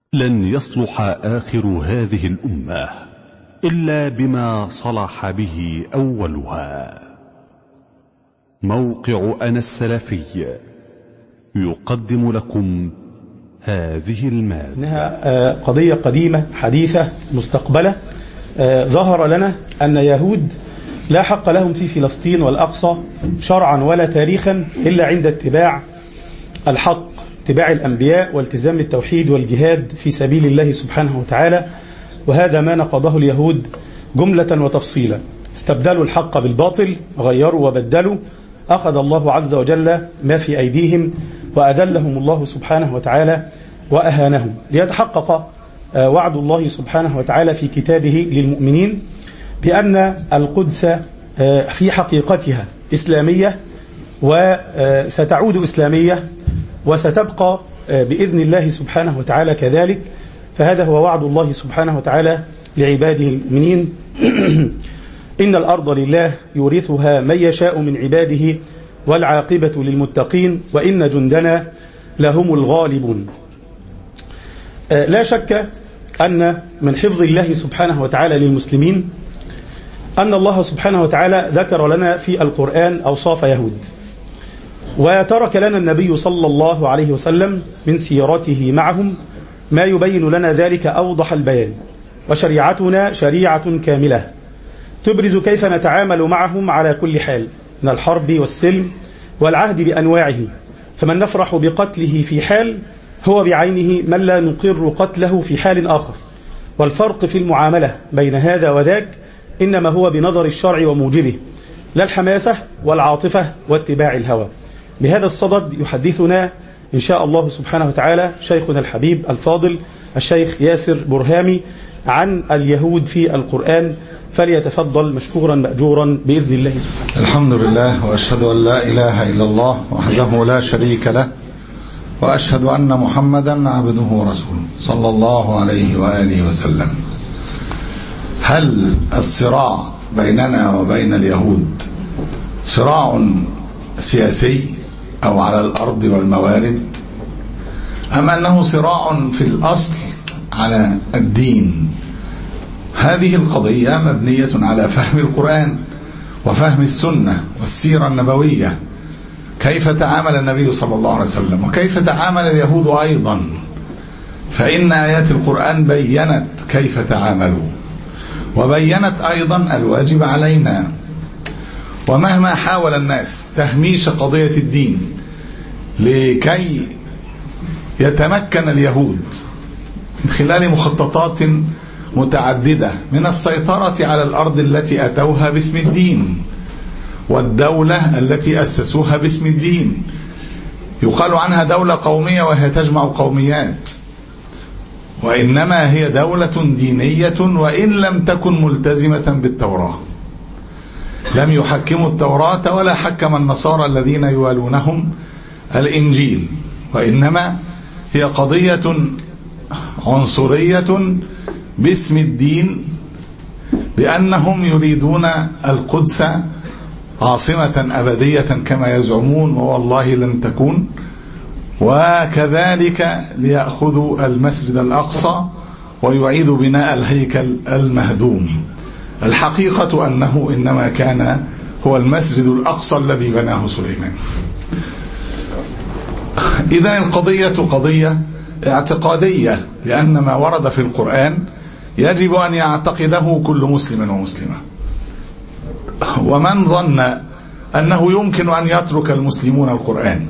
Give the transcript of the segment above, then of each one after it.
لن يصلح آخر هذه الأمة إلا بما صلح به أولها موقع أنا السلفي يقدم لكم هذه المادة إنها قضية قديمة حديثة مستقبلة ظهر لنا أن يهود لا حق لهم في فلسطين والأقصى شرعا ولا تاريخا إلا عند اتباع الحق اتباع الأنبياء والتزام التوحيد والجهاد في سبيل الله سبحانه وتعالى وهذا ما نقضه اليهود جملة وتفصيلا استبدلوا الحق بالباطل غيروا وبدلوا أخذ الله عز وجل ما في أيديهم وأذلهم الله سبحانه وتعالى وأهانهم ليتحقق وعد الله سبحانه وتعالى في كتابه للمؤمنين بأن القدس في حقيقتها إسلامية وستعود إسلامية وستبقى بإذن الله سبحانه وتعالى كذلك فهذا هو وعد الله سبحانه وتعالى لعباده المؤمنين إن الأرض لله يورثها من يشاء من عباده والعاقبة للمتقين وإن جندنا لهم الغالبون لا شك أن من حفظ الله سبحانه وتعالى للمسلمين أن الله سبحانه وتعالى ذكر لنا في القرآن أوصاف يهود وترك لنا النبي صلى الله عليه وسلم من سيرته معهم ما يبين لنا ذلك أوضح البيان وشريعتنا شريعة كاملة تبرز كيف نتعامل معهم على كل حال من الحرب والسلم والعهد بأنواعه فمن نفرح بقتله في حال هو بعينه من لا نقر قتله في حال آخر والفرق في المعاملة بين هذا وذاك إنما هو بنظر الشرع وموجبه لا الحماسة والعاطفة واتباع الهوى بهذا الصدد يحدثنا إن شاء الله سبحانه وتعالى شيخنا الحبيب الفاضل الشيخ ياسر برهامي عن اليهود في القرآن فليتفضل مشكورا مأجورا بإذن الله سبحانه الحمد لله وأشهد أن لا إله إلا الله وحده لا شريك له وأشهد أن محمدا عبده ورسوله صلى الله عليه وآله وسلم هل الصراع بيننا وبين اليهود صراع سياسي أو على الأرض والموارد أم أنه صراع في الأصل على الدين هذه القضية مبنية على فهم القرآن وفهم السنة والسيرة النبوية كيف تعامل النبي صلى الله عليه وسلم وكيف تعامل اليهود أيضا فإن آيات القرآن بينت كيف تعاملوا وبينت أيضا الواجب علينا ومهما حاول الناس تهميش قضية الدين لكي يتمكن اليهود من خلال مخططات متعددة من السيطرة على الأرض التي أتوها باسم الدين والدولة التي أسسوها باسم الدين يقال عنها دولة قومية وهي تجمع قوميات وإنما هي دولة دينية وإن لم تكن ملتزمة بالتوراة لم يحكموا التوراة ولا حكم النصارى الذين يوالونهم الإنجيل وإنما هي قضية عنصرية باسم الدين بأنهم يريدون القدس عاصمة أبدية كما يزعمون ووالله لن تكون وكذلك ليأخذوا المسجد الأقصى ويعيدوا بناء الهيكل المهدوم الحقيقة أنه إنما كان هو المسجد الأقصى الذي بناه سليمان إذا القضية قضية اعتقادية لأن ما ورد في القرآن يجب أن يعتقده كل مسلم ومسلمة ومن ظن أنه يمكن أن يترك المسلمون القرآن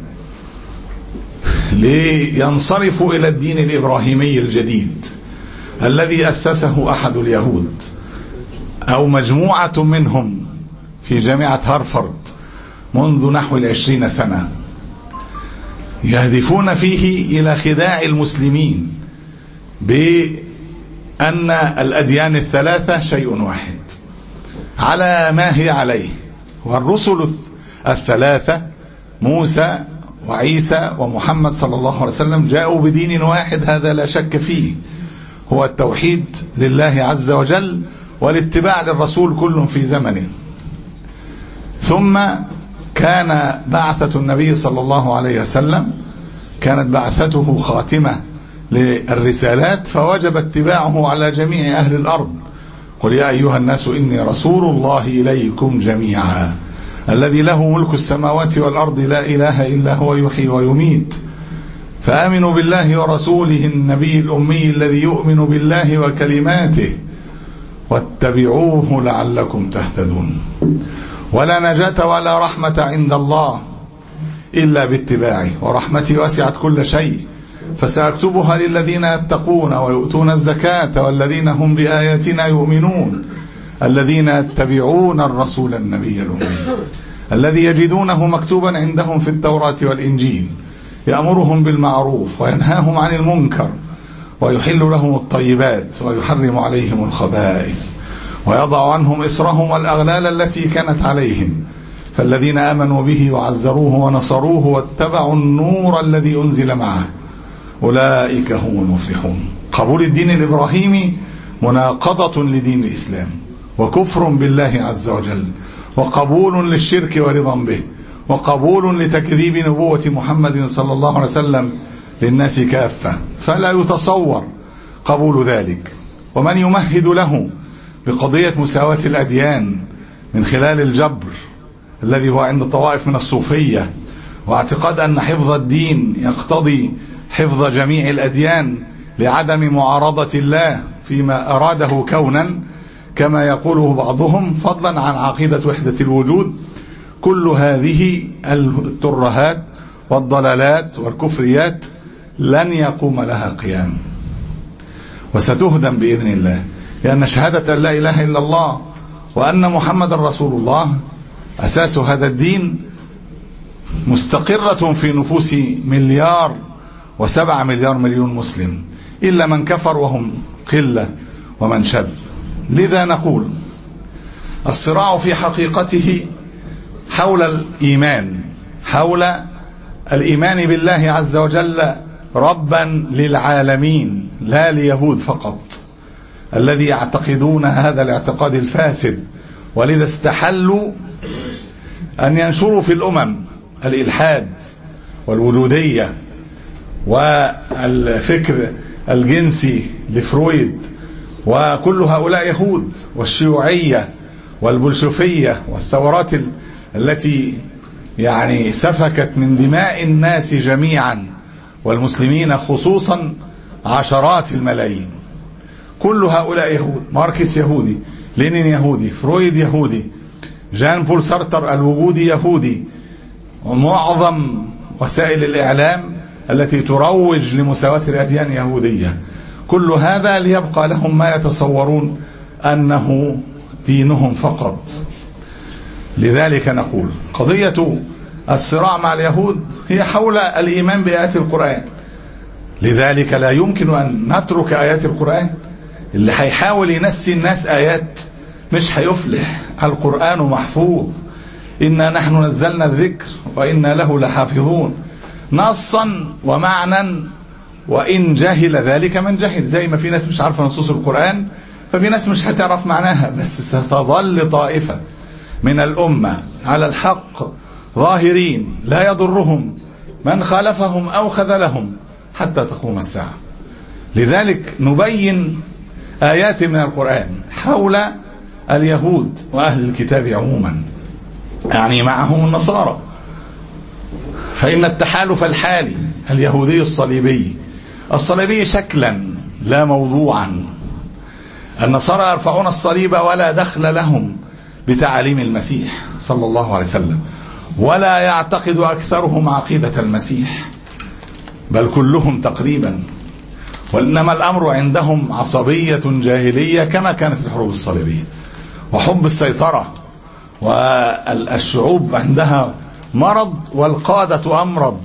لينصرفوا إلى الدين الإبراهيمي الجديد الذي أسسه أحد اليهود أو مجموعة منهم في جامعة هارفارد منذ نحو العشرين سنة يهدفون فيه إلى خداع المسلمين بأن الأديان الثلاثة شيء واحد على ما هي عليه والرسل الثلاثة موسى وعيسى ومحمد صلى الله عليه وسلم جاءوا بدين واحد هذا لا شك فيه هو التوحيد لله عز وجل والاتباع للرسول كل في زمنه ثم كان بعثة النبي صلى الله عليه وسلم كانت بعثته خاتمة للرسالات فوجب اتباعه على جميع أهل الأرض قل يا أيها الناس إني رسول الله إليكم جميعا الذي له ملك السماوات والأرض لا إله إلا هو يحيي ويميت فآمنوا بالله ورسوله النبي الأمي الذي يؤمن بالله وكلماته واتبعوه لعلكم تهتدون ولا نجاة ولا رحمة عند الله إلا باتباعه ورحمتي وسعت كل شيء فسأكتبها للذين يتقون ويؤتون الزكاة والذين هم بآياتنا يؤمنون الذين يتبعون الرسول النبي الأمي الذي يجدونه مكتوبا عندهم في التوراة والإنجيل يأمرهم بالمعروف وينهاهم عن المنكر ويحل لهم الطيبات ويحرم عليهم الخبائث ويضع عنهم إسرهم والأغلال التي كانت عليهم فالذين آمنوا به وعزروه ونصروه واتبعوا النور الذي أنزل معه أولئك هم المفلحون قبول الدين الإبراهيمي مناقضة لدين الإسلام وكفر بالله عز وجل وقبول للشرك ورضا به وقبول لتكذيب نبوة محمد صلى الله عليه وسلم للناس كافة فلا يتصور قبول ذلك ومن يمهد له بقضية مساواة الأديان من خلال الجبر الذي هو عند طوائف من الصوفية واعتقاد أن حفظ الدين يقتضي حفظ جميع الأديان لعدم معارضة الله فيما أراده كونا كما يقوله بعضهم فضلا عن عقيدة وحدة الوجود كل هذه الترهات والضلالات والكفريات لن يقوم لها قيام وستهدم بإذن الله لأن شهادة أن لا إله إلا الله وأن محمد رسول الله أساس هذا الدين مستقرة في نفوس مليار وسبع مليار مليون مسلم إلا من كفر وهم قلة ومن شذ لذا نقول الصراع في حقيقته حول الإيمان حول الإيمان بالله عز وجل ربا للعالمين لا ليهود فقط الذي يعتقدون هذا الاعتقاد الفاسد ولذا استحلوا أن ينشروا في الأمم الإلحاد والوجودية والفكر الجنسي لفرويد وكل هؤلاء يهود والشيوعية والبلشفية والثورات التي يعني سفكت من دماء الناس جميعا والمسلمين خصوصا عشرات الملايين كل هؤلاء يهود ماركس يهودي لينين يهودي فرويد يهودي جان بول سارتر الوجودي يهودي ومعظم وسائل الإعلام التي تروج لمساواة الأديان يهودية كل هذا ليبقى لهم ما يتصورون أنه دينهم فقط لذلك نقول قضية الصراع مع اليهود هي حول الإيمان بآيات القرآن لذلك لا يمكن أن نترك آيات القرآن اللي هيحاول ينسي الناس آيات مش هيفلح القرآن محفوظ إنا نحن نزلنا الذكر وإنا له لحافظون نصا ومعنى وإن جهل ذلك من جهل زي ما في ناس مش عارفة نصوص القرآن ففي ناس مش هتعرف معناها بس ستظل طائفة من الأمة على الحق ظاهرين لا يضرهم من خالفهم أو خذلهم حتى تقوم الساعة لذلك نبين آيات من القرآن حول اليهود وأهل الكتاب عموما يعني معهم النصارى فإن التحالف الحالي اليهودي الصليبي الصليبي شكلا لا موضوعا النصارى يرفعون الصليب ولا دخل لهم بتعاليم المسيح صلى الله عليه وسلم ولا يعتقد أكثرهم عقيدة المسيح بل كلهم تقريبا وإنما الأمر عندهم عصبية جاهلية كما كانت الحروب الصليبية وحب السيطرة والشعوب عندها مرض والقادة أمرض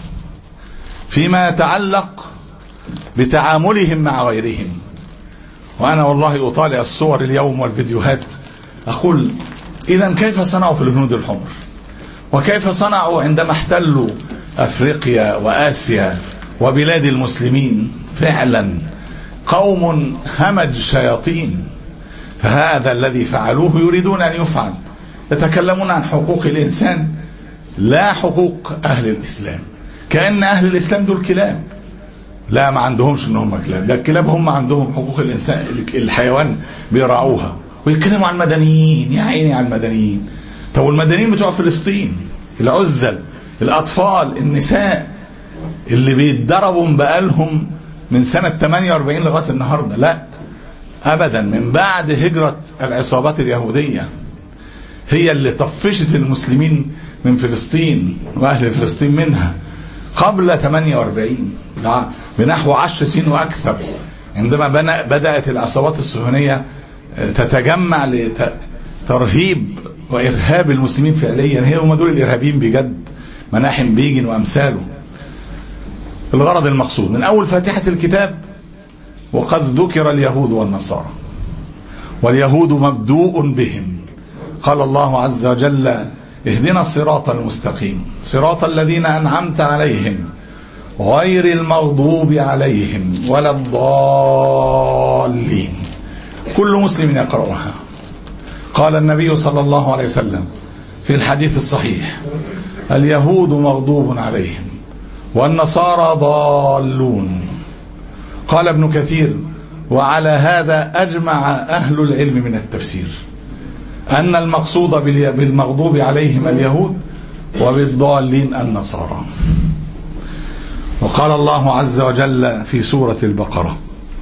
فيما يتعلق بتعاملهم مع غيرهم وأنا والله أطالع الصور اليوم والفيديوهات أقول إذا كيف صنعوا في الهنود الحمر وكيف صنعوا عندما احتلوا أفريقيا وآسيا وبلاد المسلمين فعلا قوم همج شياطين فهذا الذي فعلوه يريدون أن يفعل يتكلمون عن حقوق الإنسان لا حقوق أهل الإسلام كأن أهل الإسلام دول كلاب لا ما عندهمش ان هم كلاب ده الكلاب هم عندهم حقوق الانسان الحيوان بيراعوها ويتكلموا عن المدنيين يا عيني على المدنيين طب والمدنيين بتوع فلسطين العزل الاطفال النساء اللي بيتضربوا بقالهم من سنة 48 لغاية النهاردة لا أبدا من بعد هجرة العصابات اليهودية هي اللي طفشت المسلمين من فلسطين وأهل فلسطين منها قبل 48 بنحو 10 سنين وأكثر عندما بدأت العصابات الصهيونية تتجمع لترهيب وإرهاب المسلمين فعليا هي هم دول الإرهابيين بجد مناحم بيجن وأمثاله الغرض المقصود من أول فاتحة الكتاب وقد ذكر اليهود والنصارى واليهود مبدوء بهم قال الله عز وجل اهدنا الصراط المستقيم صراط الذين أنعمت عليهم غير المغضوب عليهم ولا الضالين كل مسلم يقرأها قال النبي صلى الله عليه وسلم في الحديث الصحيح اليهود مغضوب عليهم والنصارى ضالون قال ابن كثير وعلى هذا أجمع أهل العلم من التفسير أن المقصود بالمغضوب عليهم اليهود وبالضالين النصارى وقال الله عز وجل في سورة البقرة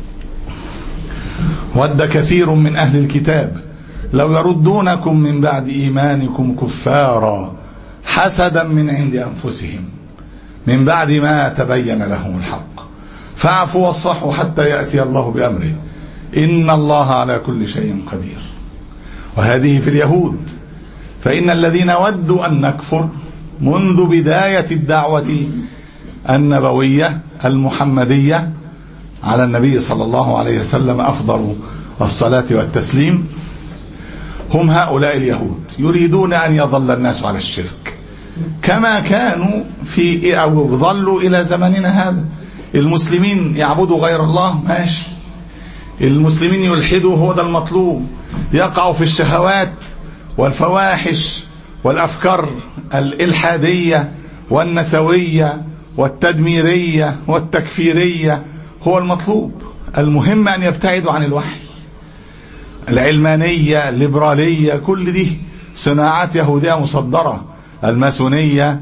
ود كثير من أهل الكتاب لو يردونكم من بعد إيمانكم كفارا حسدا من عند أنفسهم من بعد ما تبين لهم الحق فاعفوا واصفحوا حتى يأتي الله بأمره إن الله على كل شيء قدير وهذه في اليهود فإن الذين ودوا أن نكفر منذ بداية الدعوة النبوية المحمدية على النبي صلى الله عليه وسلم أفضل الصلاة والتسليم هم هؤلاء اليهود يريدون أن يظل الناس على الشرك كما كانوا في أو ظلوا إلى زمننا هذا المسلمين يعبدوا غير الله ماشي المسلمين يلحدوا هو ده المطلوب يقعوا في الشهوات والفواحش والأفكار الإلحادية والنسوية والتدميرية والتكفيرية هو المطلوب المهم أن يبتعدوا عن الوحي العلمانية الليبرالية كل دي صناعات يهودية مصدرة الماسونية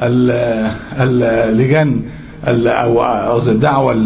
اللجان أو الدعوة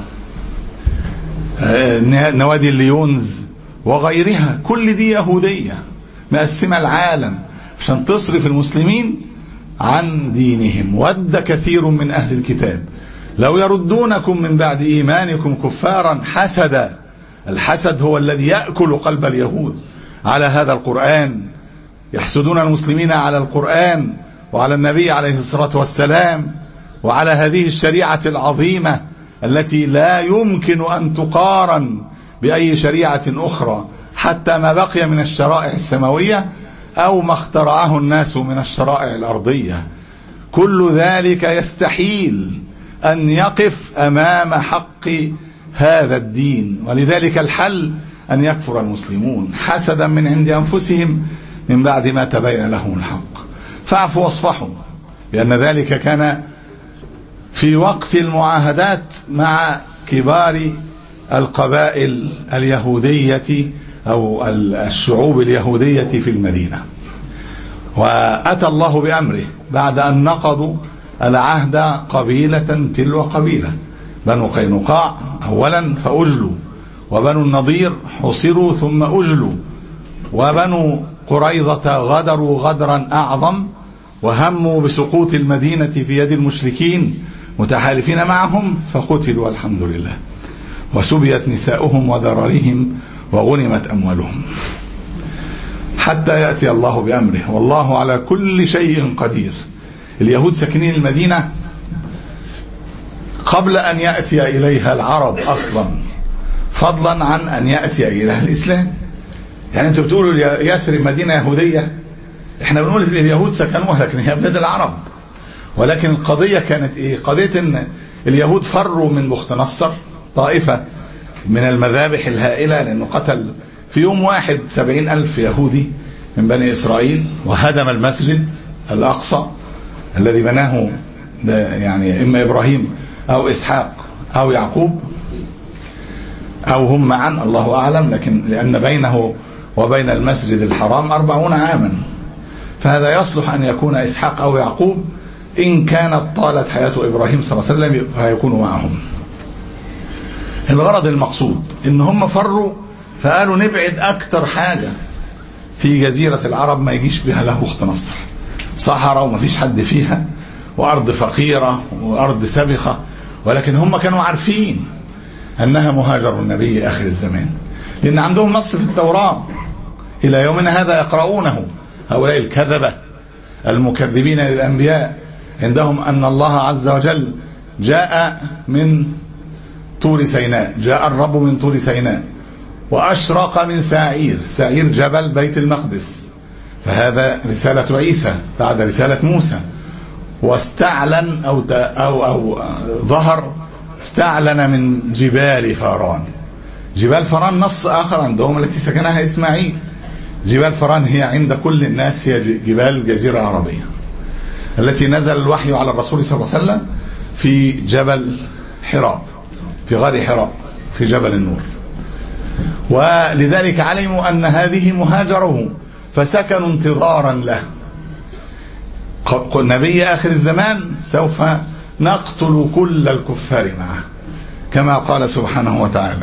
نوادي الليونز وغيرها كل دي يهودية مقسمة العالم عشان تصرف المسلمين عن دينهم ود كثير من أهل الكتاب لو يردونكم من بعد إيمانكم كفارا حسدا الحسد هو الذي يأكل قلب اليهود على هذا القرآن يحسدون المسلمين على القرآن وعلى النبي عليه الصلاة والسلام وعلى هذه الشريعة العظيمة التي لا يمكن أن تقارن بأي شريعة أخرى حتى ما بقي من الشرائع السماوية أو ما اخترعه الناس من الشرائع الأرضية كل ذلك يستحيل أن يقف أمام حق هذا الدين ولذلك الحل أن يكفر المسلمون حسدا من عند أنفسهم من بعد ما تبين لهم الحق فاعفوا واصفحوا لأن ذلك كان في وقت المعاهدات مع كبار القبائل اليهودية أو الشعوب اليهودية في المدينة وأتى الله بأمره بعد أن نقضوا العهد قبيلة تلو قبيلة بنو قينقاع أولا فأجلوا وبنو النضير حصروا ثم أجلوا وبنو قريظة غدروا غدرا أعظم وهموا بسقوط المدينة في يد المشركين متحالفين معهم فقتلوا والحمد لله وسبيت نساؤهم وذراريهم وغنمت أموالهم حتى يأتي الله بأمره والله على كل شيء قدير اليهود ساكنين المدينة قبل أن يأتي إليها العرب أصلا فضلا عن أن يأتي إليها الإسلام يعني أنتوا بتقولوا يثرب مدينة يهودية احنا بنقول اليهود سكنوها لكن هي بلاد العرب ولكن القضية كانت ايه قضية ان اليهود فروا من بخت نصر طائفة من المذابح الهائلة لأنه قتل في يوم واحد سبعين ألف يهودي من بني إسرائيل وهدم المسجد الأقصى الذي بناه يعني إما إبراهيم أو إسحاق أو يعقوب أو هم معا الله أعلم لكن لأن بينه وبين المسجد الحرام أربعون عاما فهذا يصلح أن يكون إسحاق أو يعقوب إن كانت طالت حياة إبراهيم صلى الله عليه وسلم فيكون معهم الغرض المقصود إن هم فروا فقالوا نبعد أكتر حاجة في جزيرة العرب ما يجيش بها له أخت نصر صحراء وما فيش حد فيها وأرض فقيرة وأرض سبخة ولكن هم كانوا عارفين أنها مهاجر النبي آخر الزمان لأن عندهم نص في التوراة إلى يومنا هذا يقرؤونه هؤلاء الكذبة المكذبين للأنبياء عندهم أن الله عز وجل جاء من طور سيناء جاء الرب من طور سيناء وأشرق من سعير سعير جبل بيت المقدس فهذا رسالة عيسى بعد رسالة موسى واستعلن أو, أو, أو ظهر استعلن من جبال فاران جبال فاران نص آخر عندهم التي سكنها إسماعيل جبال فاران هي عند كل الناس هي جبال الجزيرة العربية التي نزل الوحي على الرسول صلى الله عليه وسلم في جبل حراء في غار حراء في جبل النور ولذلك علموا أن هذه مهاجره فسكنوا انتظارا له نبي آخر الزمان سوف نقتل كل الكفار معه كما قال سبحانه وتعالى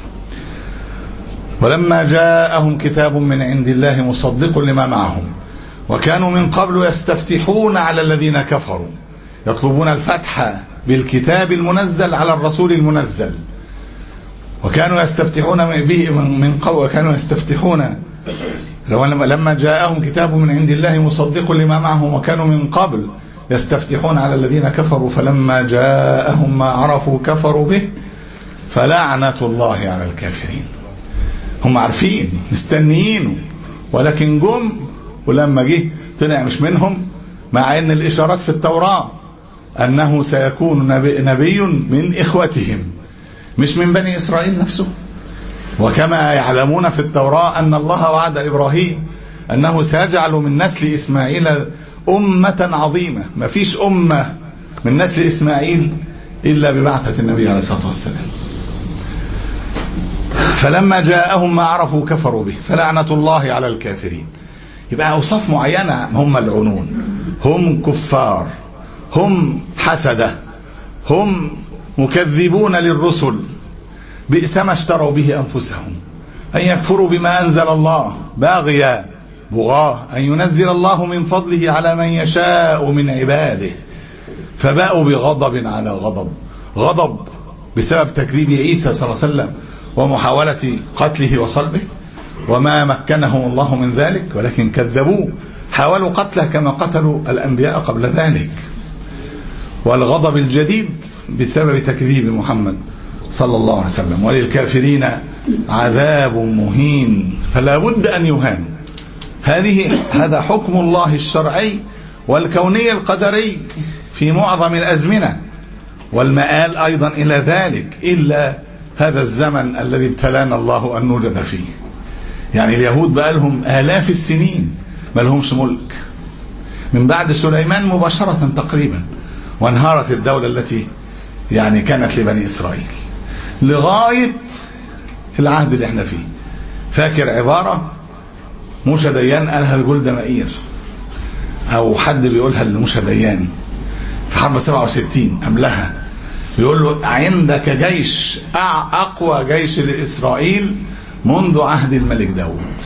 ولما جاءهم كتاب من عند الله مصدق لما معهم وكانوا من قبل يستفتحون على الذين كفروا يطلبون الفتح بالكتاب المنزل على الرسول المنزل وكانوا يستفتحون به من قبل وكانوا يستفتحون لما جاءهم كتاب من عند الله مصدق لما معهم وكانوا من قبل يستفتحون على الذين كفروا فلما جاءهم ما عرفوا كفروا به فلعنة الله على الكافرين هم عارفين مستنيينه ولكن جم ولما جه طلع مش منهم مع ان الاشارات في التوراة انه سيكون نبي, نبي من اخوتهم مش من بني اسرائيل نفسه وكما يعلمون في التوراة ان الله وعد ابراهيم انه سيجعل من نسل اسماعيل أمة عظيمة ما فيش أمة من نسل إسماعيل إلا ببعثة النبي عليه الصلاة والسلام فلما جاءهم ما عرفوا كفروا به فلعنة الله على الكافرين يبقى أوصاف معينة هم العنون هم كفار هم حسدة هم مكذبون للرسل بئس ما اشتروا به أنفسهم أن يكفروا بما أنزل الله باغيا بغاه أن ينزل الله من فضله على من يشاء من عباده فباءوا بغضب على غضب غضب بسبب تكذيب عيسى صلى الله عليه وسلم ومحاولة قتله وصلبه وما مكنهم الله من ذلك ولكن كذبوه حاولوا قتله كما قتلوا الأنبياء قبل ذلك والغضب الجديد بسبب تكذيب محمد صلى الله عليه وسلم وللكافرين عذاب مهين فلا بد أن يهانوا هذه هذا حكم الله الشرعي والكوني القدري في معظم الأزمنة والمآل أيضا إلى ذلك إلا هذا الزمن الذي ابتلانا الله أن نوجد فيه يعني اليهود بقى لهم آلاف السنين ما لهمش ملك من بعد سليمان مباشرة تقريبا وانهارت الدولة التي يعني كانت لبني إسرائيل لغاية العهد اللي احنا فيه فاكر عبارة موسى ديان قالها لجولدا مائير او حد بيقولها لموسى ديان في حرب 67 قبلها بيقول له عندك جيش اقوى جيش لاسرائيل منذ عهد الملك داود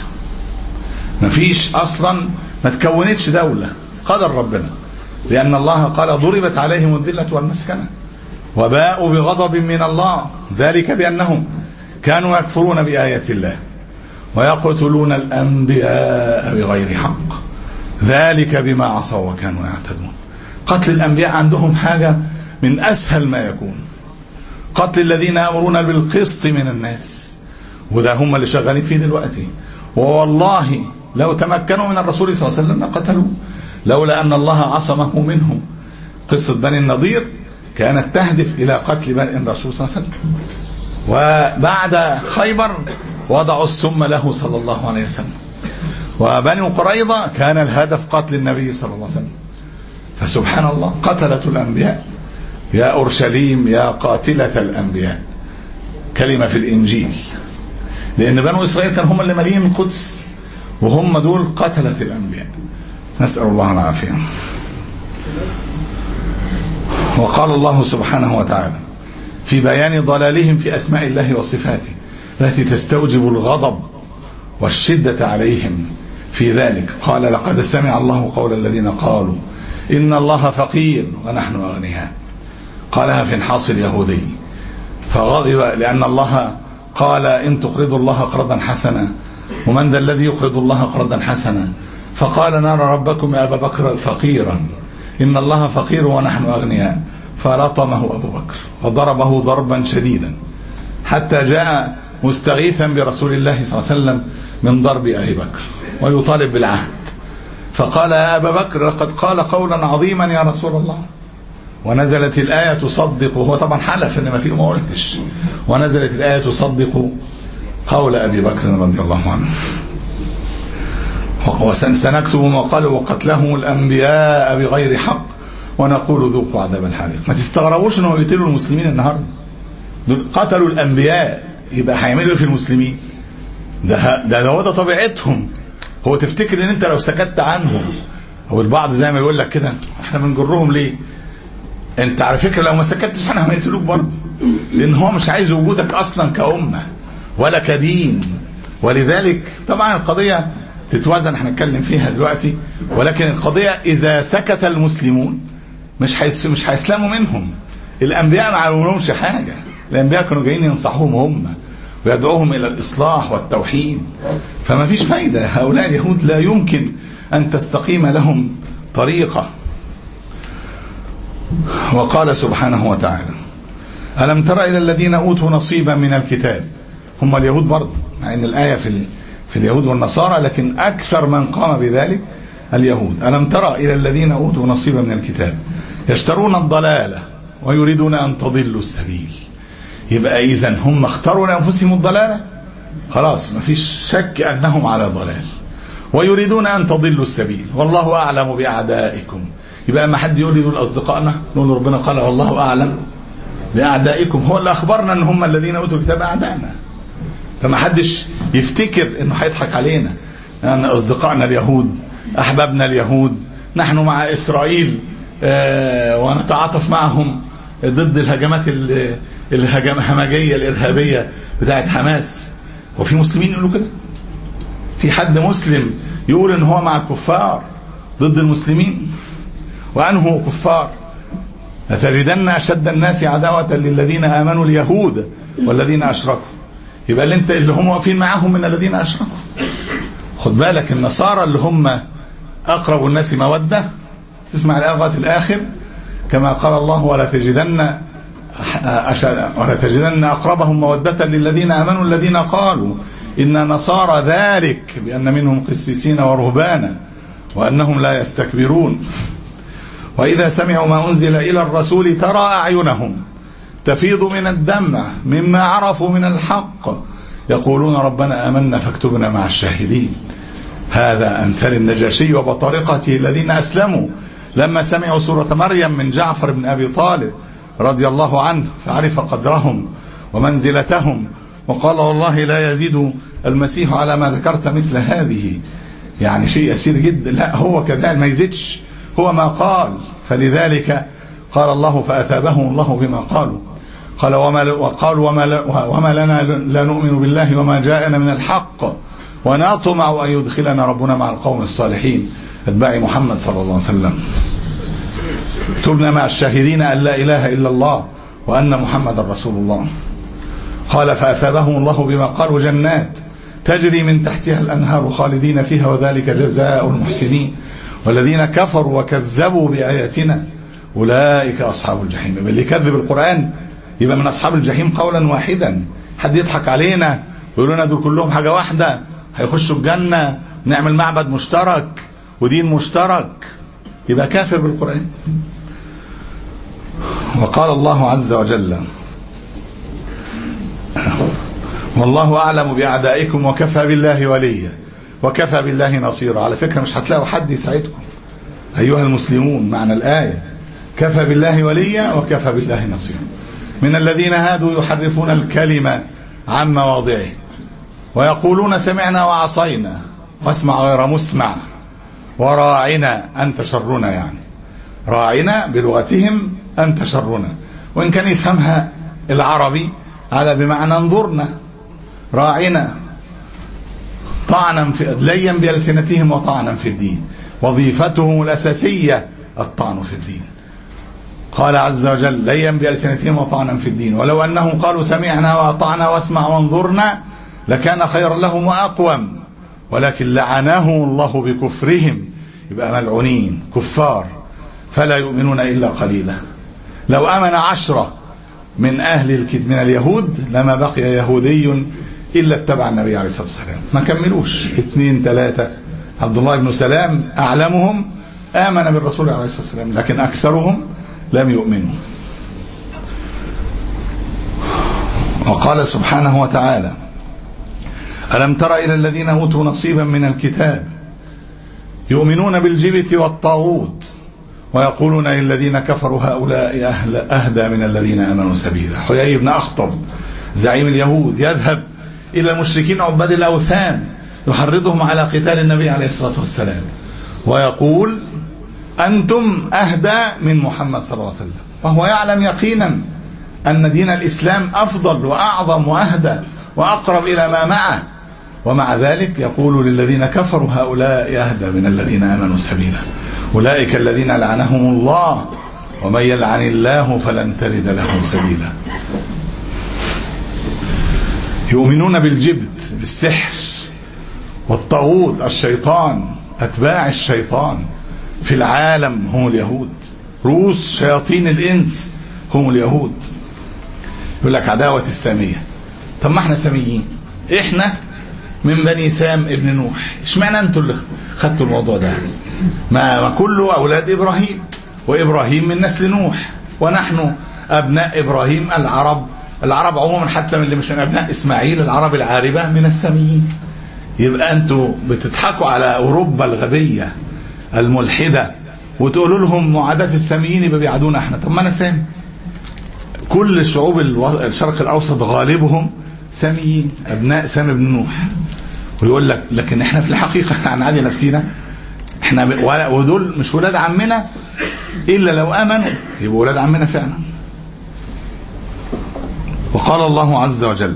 مفيش اصلا ما تكونتش دوله قدر ربنا لان الله قال ضربت عليهم الذله والمسكنه وباءوا بغضب من الله ذلك بانهم كانوا يكفرون بايات الله ويقتلون الأنبياء بغير حق ذلك بما عصوا وكانوا يعتدون قتل الأنبياء عندهم حاجة من أسهل ما يكون قتل الذين يأمرون بالقسط من الناس وده هم اللي شغالين فيه دلوقتي ووالله لو تمكنوا من الرسول صلى الله عليه وسلم لقتلوه لولا أن الله عصمه منهم قصة بني النضير كانت تهدف إلى قتل بني الرسول صلى الله عليه وسلم وبعد خيبر وضعوا السم له صلى الله عليه وسلم وبني قريظة كان الهدف قتل النبي صلى الله عليه وسلم فسبحان الله قتلة الأنبياء يا أورشليم يا قاتلة الأنبياء كلمة في الإنجيل لأن بنو إسرائيل كان هم اللي مالين القدس وهم دول قتلة الأنبياء نسأل الله العافية وقال الله سبحانه وتعالى في بيان ضلالهم في أسماء الله وصفاته التي تستوجب الغضب والشدة عليهم في ذلك قال لقد سمع الله قول الذين قالوا إن الله فقير ونحن أغنياء قالها في انحاص اليهودي فغضب لأن الله قال إن تقرضوا الله قرضا حسنا ومن ذا الذي يقرض الله قرضا حسنا فقال نرى ربكم يا أبا بكر فقيرا إن الله فقير ونحن أغنياء فلطمه أبو بكر وضربه ضربا شديدا حتى جاء مستغيثا برسول الله صلى الله عليه وسلم من ضرب أبي بكر ويطالب بالعهد فقال يا أبا بكر لقد قال قولا عظيما يا رسول الله ونزلت الآية تصدق وهو طبعا حلف إن ما فيه ما قلتش ونزلت الآية تصدق قول أبي بكر رضي الله عنه وسنكتب ما قالوا وقتلهم الأنبياء بغير حق ونقول ذوقوا عذاب الحريق ما تستغربوش انهم يقتلوا المسلمين النهارده دول قتلوا الانبياء يبقى هيعملوا ايه في المسلمين ده ده هو ده طبيعتهم هو تفتكر ان انت لو سكت عنهم هو البعض زي ما يقول لك كده احنا بنجرهم ليه انت على فكره لو ما سكتش احنا هنقتلوك برضه لان هو مش عايز وجودك اصلا كامه ولا كدين ولذلك طبعا القضيه تتوازن هنتكلم فيها دلوقتي ولكن القضيه اذا سكت المسلمون مش حيس مش هيسلموا منهم الانبياء ما علمهمش حاجه الانبياء كانوا جايين ينصحوهم هم ويدعوهم الى الاصلاح والتوحيد فما فيش فايده هؤلاء اليهود لا يمكن ان تستقيم لهم طريقه وقال سبحانه وتعالى ألم تر إلى الذين أوتوا نصيبا من الكتاب هم اليهود برضه مع أن الآية في في اليهود والنصارى لكن أكثر من قام بذلك اليهود ألم ترى إلى الذين أوتوا نصيبا من الكتاب يشترون الضلالة ويريدون أن تضلوا السبيل يبقى إذا هم اختاروا لأنفسهم الضلالة خلاص ما فيش شك أنهم على ضلال ويريدون أن تضلوا السبيل والله أعلم بأعدائكم يبقى لما حد يقول لي دول أصدقائنا نقول ربنا قال والله أعلم بأعدائكم هو اللي أخبرنا أن هم الذين أوتوا الكتاب أعدائنا فما حدش يفتكر أنه هيضحك علينا أن أصدقائنا اليهود أحبابنا اليهود نحن مع إسرائيل آه ونتعاطف معهم ضد الهجمات الهمجية الإرهابية بتاعت حماس وفي مسلمين يقولوا كده في حد مسلم يقول ان هو مع الكفار ضد المسلمين وانه كفار لتجدن اشد الناس عداوه للذين امنوا اليهود والذين اشركوا يبقى اللي انت اللي هم واقفين معاهم من الذين اشركوا خد بالك النصارى اللي هم اقرب الناس موده تسمع الايه لغايه الاخر كما قال الله ولا تجدن ولا تجدن اقربهم موده للذين امنوا الذين قالوا ان نصارى ذلك بان منهم قسيسين ورهبانا وانهم لا يستكبرون واذا سمعوا ما انزل الى الرسول ترى اعينهم تفيض من الدمع مما عرفوا من الحق يقولون ربنا امنا فاكتبنا مع الشاهدين هذا امثال النجاشي وبطارقته الذين اسلموا لما سمعوا سوره مريم من جعفر بن ابي طالب رضي الله عنه فعرف قدرهم ومنزلتهم وقال والله لا يزيد المسيح على ما ذكرت مثل هذه يعني شيء يسير جدا لا هو كذلك ما يزيدش هو ما قال فلذلك قال الله فأثابهم الله بما قالوا قال وما وقالوا وما, وما لنا لا نؤمن بالله وما جاءنا من الحق ونطمع أن يدخلنا ربنا مع القوم الصالحين اتباع محمد صلى الله عليه وسلم اكتبنا مع الشاهدين أن لا إله إلا الله وأن محمد رسول الله قال فأثابهم الله بما قالوا جنات تجري من تحتها الأنهار خالدين فيها وذلك جزاء المحسنين والذين كفروا وكذبوا بآياتنا أولئك أصحاب الجحيم اللي يكذب القرآن يبقى من أصحاب الجحيم قولا واحدا حد يضحك علينا ويقول لنا دول كلهم حاجة واحدة هيخشوا الجنة نعمل معبد مشترك ودين مشترك يبقى كافر بالقرآن وقال الله عز وجل والله أعلم بأعدائكم وكفى بالله وليا وكفى بالله نصيرا على فكرة مش هتلاقوا حد يساعدكم أيها المسلمون معنى الآية كفى بالله وليا وكفى بالله نصيرا من الذين هادوا يحرفون الكلمة عن مواضعه ويقولون سمعنا وعصينا واسمع غير مسمع وراعنا أنت شرنا يعني راعنا بلغتهم أنت شرنا وإن كان يفهمها العربي على بمعنى انظرنا راعنا طعنا في ليا بألسنتهم وطعنا في الدين وظيفتهم الأساسية الطعن في الدين قال عز وجل ليا بألسنتهم وطعنا في الدين ولو أنهم قالوا سمعنا وأطعنا واسمع وانظرنا لكان خيرا لهم وأقوم ولكن لعناهم الله بكفرهم يبقى ملعونين كفار فلا يؤمنون إلا قليلا لو أمن عشرة من أهل الكتاب من اليهود لما بقي يهودي إلا اتبع النبي عليه الصلاة والسلام ما كملوش اثنين ثلاثة عبد الله بن سلام أعلمهم آمن بالرسول عليه الصلاة والسلام لكن أكثرهم لم يؤمنوا وقال سبحانه وتعالى ألم تر إلى الذين أوتوا نصيبا من الكتاب يؤمنون بالجبت والطاغوت ويقولون للذين كفروا هؤلاء أهل أهدى من الذين آمنوا سبيلا حيي بن أخطب زعيم اليهود يذهب إلى المشركين عباد الأوثان يحرضهم على قتال النبي عليه الصلاة والسلام ويقول أنتم أهدى من محمد صلى الله عليه وسلم وهو يعلم يقينا أن دين الإسلام أفضل وأعظم وأهدى وأقرب إلى ما معه ومع ذلك يقول للذين كفروا هؤلاء أهدى من الذين آمنوا سبيلا أولئك الذين لعنهم الله ومن يلعن الله فلن ترد له سبيلا يؤمنون بالجبت بالسحر والطاغوت الشيطان أتباع الشيطان في العالم هم اليهود رؤوس شياطين الإنس هم اليهود يقول لك عداوة السامية طب ما احنا ساميين احنا من بني سام ابن نوح اشمعنى انتوا اللي خدتوا الموضوع ده ما, ما كله اولاد ابراهيم وابراهيم من نسل نوح ونحن ابناء ابراهيم العرب العرب عموما حتى من اللي مش من ابناء اسماعيل العرب العاربه من الساميين يبقى انتوا بتضحكوا على اوروبا الغبيه الملحده وتقولوا لهم معاداه الساميين يبقى بيعادونا احنا طب ما انا سامي كل الشعوب الشرق الاوسط غالبهم ساميين ابناء سام بن نوح ويقول لك لكن احنا في الحقيقه هنعادي نفسينا احنا ودول مش ولاد عمنا الا لو امنوا يبقوا ولاد عمنا فعلا وقال الله عز وجل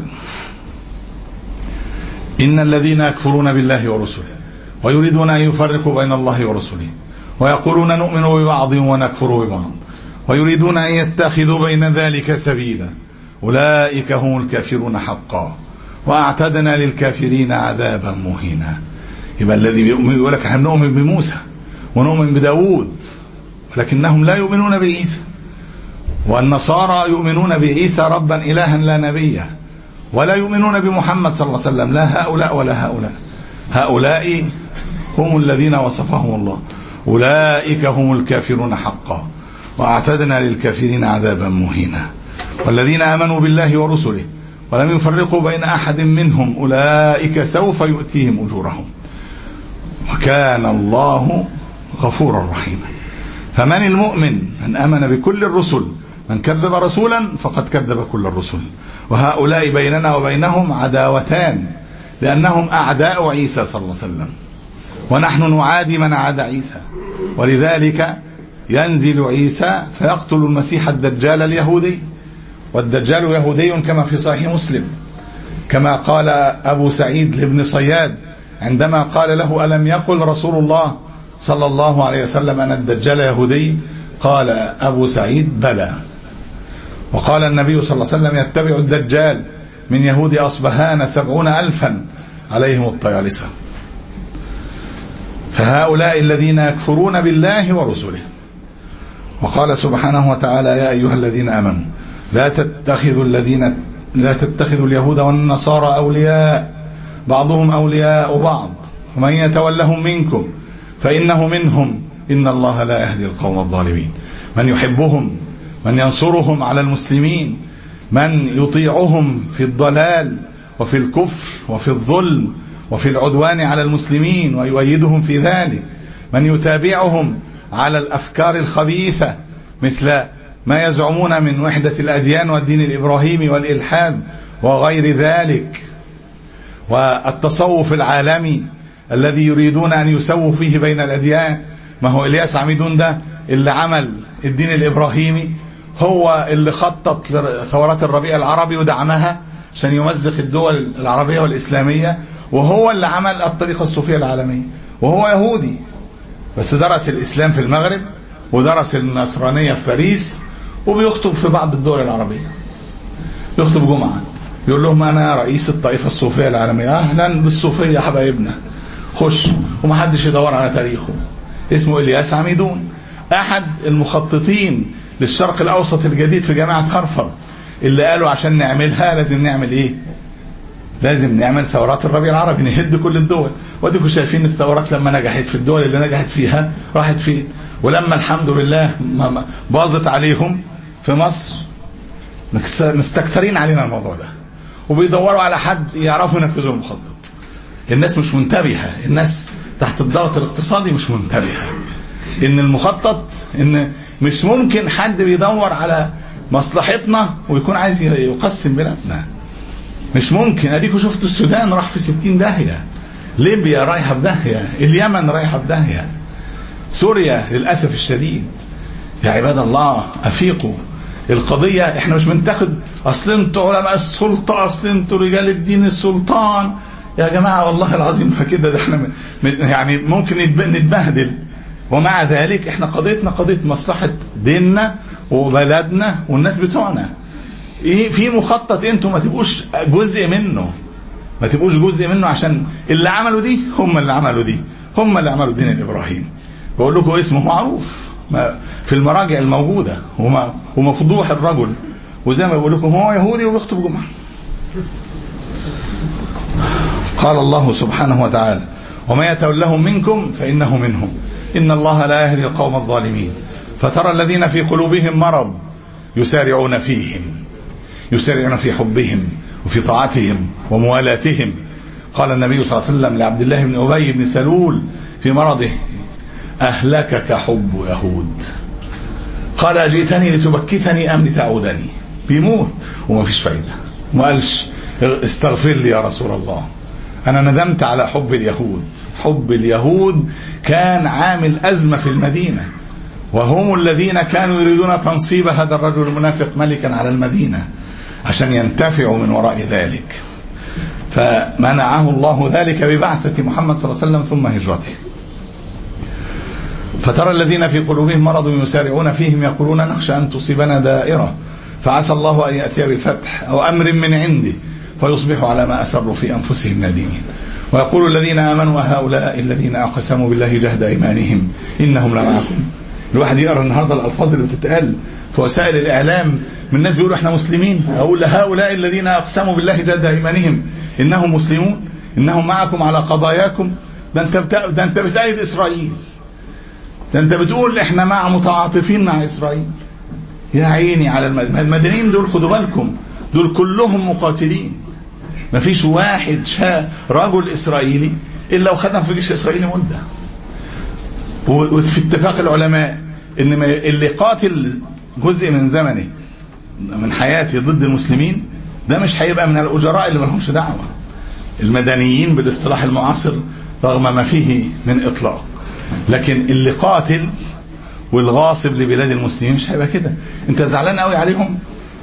ان الذين يكفرون بالله ورسله ويريدون ان يفرقوا بين الله ورسله ويقولون نؤمن ببعض ونكفر ببعض ويريدون ان يتخذوا بين ذلك سبيلا أولئك هم الكافرون حقا وأعتدنا للكافرين عذابا مهينا يبقى الذي بيؤمن يقول لك احنا نؤمن بموسى ونؤمن بداوود ولكنهم لا يؤمنون بعيسى والنصارى يؤمنون بعيسى ربا إلها لا نبيا ولا يؤمنون بمحمد صلى الله عليه وسلم لا هؤلاء ولا هؤلاء هؤلاء هم الذين وصفهم الله أولئك هم الكافرون حقا وأعتدنا للكافرين عذابا مهينا والذين آمنوا بالله ورسله ولم يفرقوا بين أحد منهم أولئك سوف يؤتيهم أجورهم وكان الله غفورا رحيما فمن المؤمن من آمن بكل الرسل من كذب رسولا فقد كذب كل الرسل وهؤلاء بيننا وبينهم عداوتان لأنهم أعداء عيسى صلى الله عليه وسلم ونحن نعادي من عاد عيسى ولذلك ينزل عيسى فيقتل المسيح الدجال اليهودي والدجال يهودي كما في صحيح مسلم كما قال أبو سعيد لابن صياد عندما قال له ألم يقل رسول الله صلى الله عليه وسلم أن الدجال يهودي قال أبو سعيد بلى وقال النبي صلى الله عليه وسلم يتبع الدجال من يهود أصبهان سبعون ألفا عليهم الطيالسة فهؤلاء الذين يكفرون بالله ورسله وقال سبحانه وتعالى يا أيها الذين آمنوا لا تتخذوا الذين لا تتخذوا اليهود والنصارى أولياء بعضهم أولياء بعض ومن يتولهم منكم فإنه منهم إن الله لا يهدي القوم الظالمين من يحبهم من ينصرهم على المسلمين من يطيعهم في الضلال وفي الكفر وفي الظلم وفي العدوان على المسلمين ويؤيدهم في ذلك من يتابعهم على الافكار الخبيثه مثل ما يزعمون من وحدة الأديان والدين الإبراهيمي والإلحاد وغير ذلك والتصوف العالمي الذي يريدون أن يسووا فيه بين الأديان ما هو إلياس عميدون ده اللي عمل الدين الإبراهيمي هو اللي خطط لثورات الربيع العربي ودعمها عشان يمزق الدول العربية والإسلامية وهو اللي عمل الطريقة الصوفية العالمية وهو يهودي بس درس الإسلام في المغرب ودرس النصرانية في باريس وبيخطب في بعض الدول العربية يخطب جمعة يقول لهم أنا رئيس الطائفة الصوفية العالمية أهلا بالصوفية يا حبايبنا خش ومحدش يدور على تاريخه اسمه إلياس عميدون أحد المخططين للشرق الأوسط الجديد في جامعة هارفارد اللي قالوا عشان نعملها لازم نعمل إيه لازم نعمل ثورات الربيع العربي نهد كل الدول واديكم شايفين الثورات لما نجحت في الدول اللي نجحت فيها راحت فين ولما الحمد لله باظت عليهم في مصر مستكثرين علينا الموضوع ده وبيدوروا على حد يعرفوا ينفذوا المخطط الناس مش منتبهة الناس تحت الضغط الاقتصادي مش منتبهة ان المخطط ان مش ممكن حد بيدور على مصلحتنا ويكون عايز يقسم بلادنا مش ممكن اديكوا شفتوا السودان راح في ستين داهية ليبيا رايحة في داهية اليمن رايحة في داهية سوريا للأسف الشديد يا عباد الله أفيقوا القضية احنا مش بنتاخد اصل انتوا علماء السلطة اصل انتوا رجال الدين السلطان يا جماعة والله العظيم كده ده احنا يعني ممكن نتبهدل ومع ذلك احنا قضيتنا قضية مصلحة ديننا وبلدنا والناس بتوعنا ايه في مخطط انتوا ما تبقوش جزء منه ما تبقوش جزء منه عشان اللي عملوا دي هم اللي عملوا دي هم اللي عملوا الدين الابراهيمي بقول لكم اسمه معروف في المراجع الموجودة ومفضوح الرجل وزي ما بقول لكم هو يهودي وبيخطب جمعة قال الله سبحانه وتعالى وما يتولهم منكم فإنه منهم إن الله لا يهدي القوم الظالمين فترى الذين في قلوبهم مرض يسارعون فيهم يسارعون في حبهم وفي طاعتهم وموالاتهم قال النبي صلى الله عليه وسلم لعبد الله بن أبي بن سلول في مرضه أهلكك حب يهود قال أجئتني لتبكتني أم لتعودني بيموت وما فيش فايدة ما قالش استغفر لي يا رسول الله أنا ندمت على حب اليهود حب اليهود كان عامل أزمة في المدينة وهم الذين كانوا يريدون تنصيب هذا الرجل المنافق ملكا على المدينة عشان ينتفعوا من وراء ذلك فمنعه الله ذلك ببعثة محمد صلى الله عليه وسلم ثم هجرته فترى الذين في قلوبهم مرض يسارعون فيهم يقولون نخشى أن تصيبنا دائرة فعسى الله أن يأتي بالفتح أو أمر من عنده فيصبحوا على ما أسروا في أنفسهم نادمين ويقول الذين آمنوا هؤلاء الذين أقسموا بالله جهد أيمانهم إنهم لمعكم الواحد يقرأ النهاردة الألفاظ اللي بتتقال في وسائل الإعلام من الناس بيقولوا احنا مسلمين أقول هؤلاء الذين أقسموا بالله جهد أيمانهم إنهم مسلمون إنهم معكم على قضاياكم ده أنت بتا... ده أنت بتأيد إسرائيل ده أنت بتقول احنا مع متعاطفين مع إسرائيل يا عيني على المد... المدنيين دول خدوا بالكم دول كلهم مقاتلين ما فيش واحد شاء رجل إسرائيلي إلا وخدم في الجيش الإسرائيلي مدة وفي اتفاق العلماء ان اللي قاتل جزء من زمنه من حياته ضد المسلمين ده مش هيبقى من الاجراء اللي ما لهمش دعوه المدنيين بالاصطلاح المعاصر رغم ما فيه من اطلاق لكن اللي قاتل والغاصب لبلاد المسلمين مش هيبقى كده انت زعلان قوي عليهم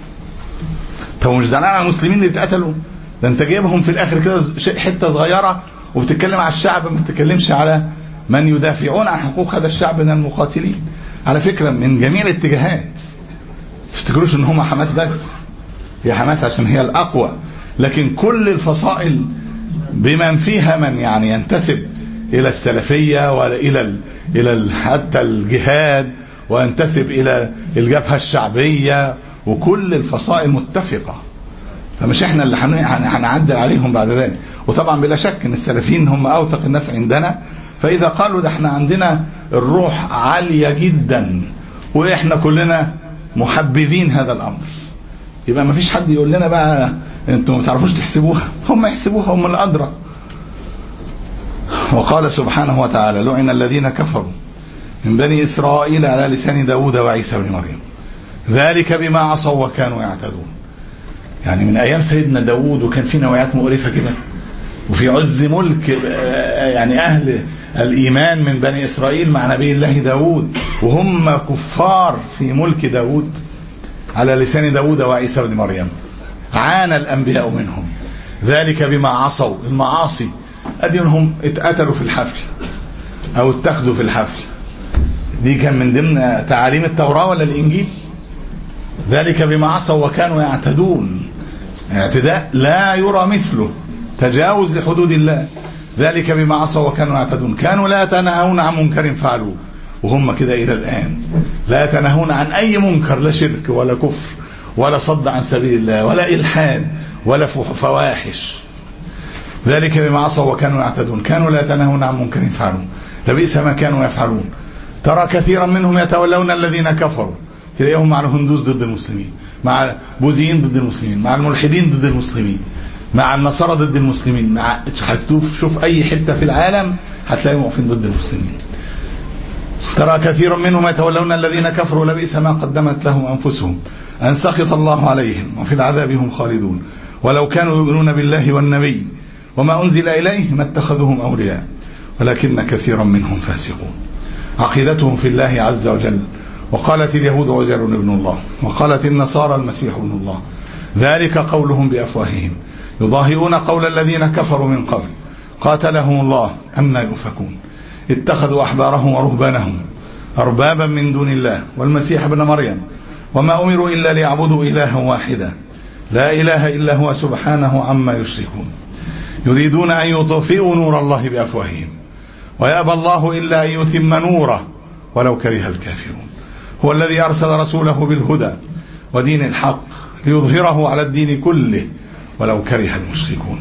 طب مش زعلان على المسلمين اللي اتقتلوا ده انت جايبهم في الاخر كده حته صغيره وبتتكلم على الشعب ما بتتكلمش على من يدافعون عن حقوق هذا الشعب من المقاتلين على فكرة من جميع الاتجاهات تفتكروش ان هم حماس بس هي حماس عشان هي الأقوى لكن كل الفصائل بمن فيها من يعني ينتسب إلى السلفية وإلى ال إلى ال حتى الجهاد وينتسب إلى الجبهة الشعبية وكل الفصائل متفقة فمش احنا اللي هنعدل عليهم بعد ذلك وطبعا بلا شك ان السلفيين هم اوثق الناس عندنا فإذا قالوا ده احنا عندنا الروح عالية جدا وإحنا كلنا محبذين هذا الأمر يبقى ما فيش حد يقول لنا بقى انتوا ما بتعرفوش تحسبوها هم يحسبوها هم الأدرى وقال سبحانه وتعالى لعن الذين كفروا من بني إسرائيل على لسان داود وعيسى بن مريم ذلك بما عصوا وكانوا يعتدون يعني من أيام سيدنا داود وكان في نوعيات مقرفة كده وفي عز ملك يعني أهل الإيمان من بني إسرائيل مع نبي الله داود وهم كفار في ملك داود على لسان داود وعيسى بن مريم عانى الأنبياء منهم ذلك بما عصوا المعاصي أدي انهم اتقتلوا في الحفل أو اتخذوا في الحفل دي كان من ضمن تعاليم التوراة ولا الإنجيل ذلك بما عصوا وكانوا يعتدون اعتداء لا يرى مثله تجاوز لحدود الله ذلك بما عصوا وكانوا يعتدون كانوا لا يتناهون عن منكر فعلوه وهم كده إلى الآن لا يتناهون عن أي منكر لا شرك ولا كفر ولا صد عن سبيل الله ولا إلحاد ولا فواحش ذلك بما عصوا وكانوا يعتدون كانوا لا يتناهون عن منكر فعلوه لبئس ما كانوا يفعلون ترى كثيرا منهم يتولون الذين كفروا تلاقيهم مع الهندوس ضد المسلمين مع البوذيين ضد المسلمين مع الملحدين ضد المسلمين مع النصارى ضد المسلمين مع هتشوف شوف اي حته في العالم هتلاقيهم واقفين ضد المسلمين ترى كثير منهم يتولون الذين كفروا لبئس ما قدمت لهم انفسهم ان سخط الله عليهم وفي العذاب هم خالدون ولو كانوا يؤمنون بالله والنبي وما انزل اليه ما اتخذوهم اولياء ولكن كثيرا منهم فاسقون عقيدتهم في الله عز وجل وقالت اليهود عزير ابن الله وقالت النصارى المسيح ابن الله ذلك قولهم بافواههم يضاهئون قول الذين كفروا من قبل قاتلهم الله أن يؤفكون اتخذوا أحبارهم ورهبانهم أربابا من دون الله والمسيح ابن مريم وما أمروا إلا ليعبدوا إلها واحدا لا إله إلا هو سبحانه عما يشركون يريدون أن يطفئوا نور الله بأفواههم ويأبى الله إلا أن يتم نوره ولو كره الكافرون هو الذي أرسل رسوله بالهدى ودين الحق ليظهره على الدين كله ولو كره المشركون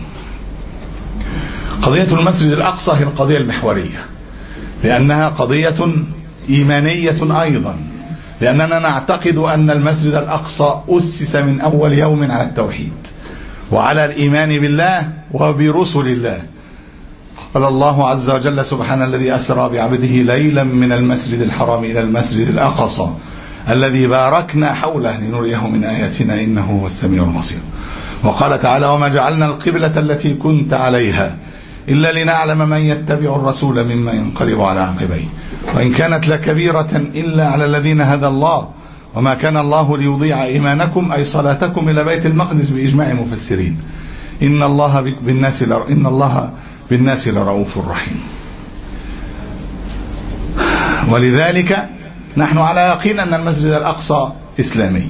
قضية المسجد الأقصى هي القضية المحورية لأنها قضية إيمانية أيضا لأننا نعتقد أن المسجد الأقصى أسس من أول يوم على التوحيد وعلى الإيمان بالله وبرسل الله قال الله عز وجل سبحان الذي أسرى بعبده ليلا من المسجد الحرام إلى المسجد الأقصى الذي باركنا حوله لنريه من آياتنا إنه هو السميع البصير وقال تعالى وما جعلنا القبلة التي كنت عليها إلا لنعلم من يتبع الرسول مما ينقلب على عقبيه وإن كانت لكبيرة إلا على الذين هدى الله وما كان الله ليضيع إيمانكم أي صلاتكم إلى بيت المقدس بإجماع المفسرين إن الله بالناس لر... إن الله بالناس لرؤوف رحيم ولذلك نحن على يقين أن المسجد الأقصى إسلامي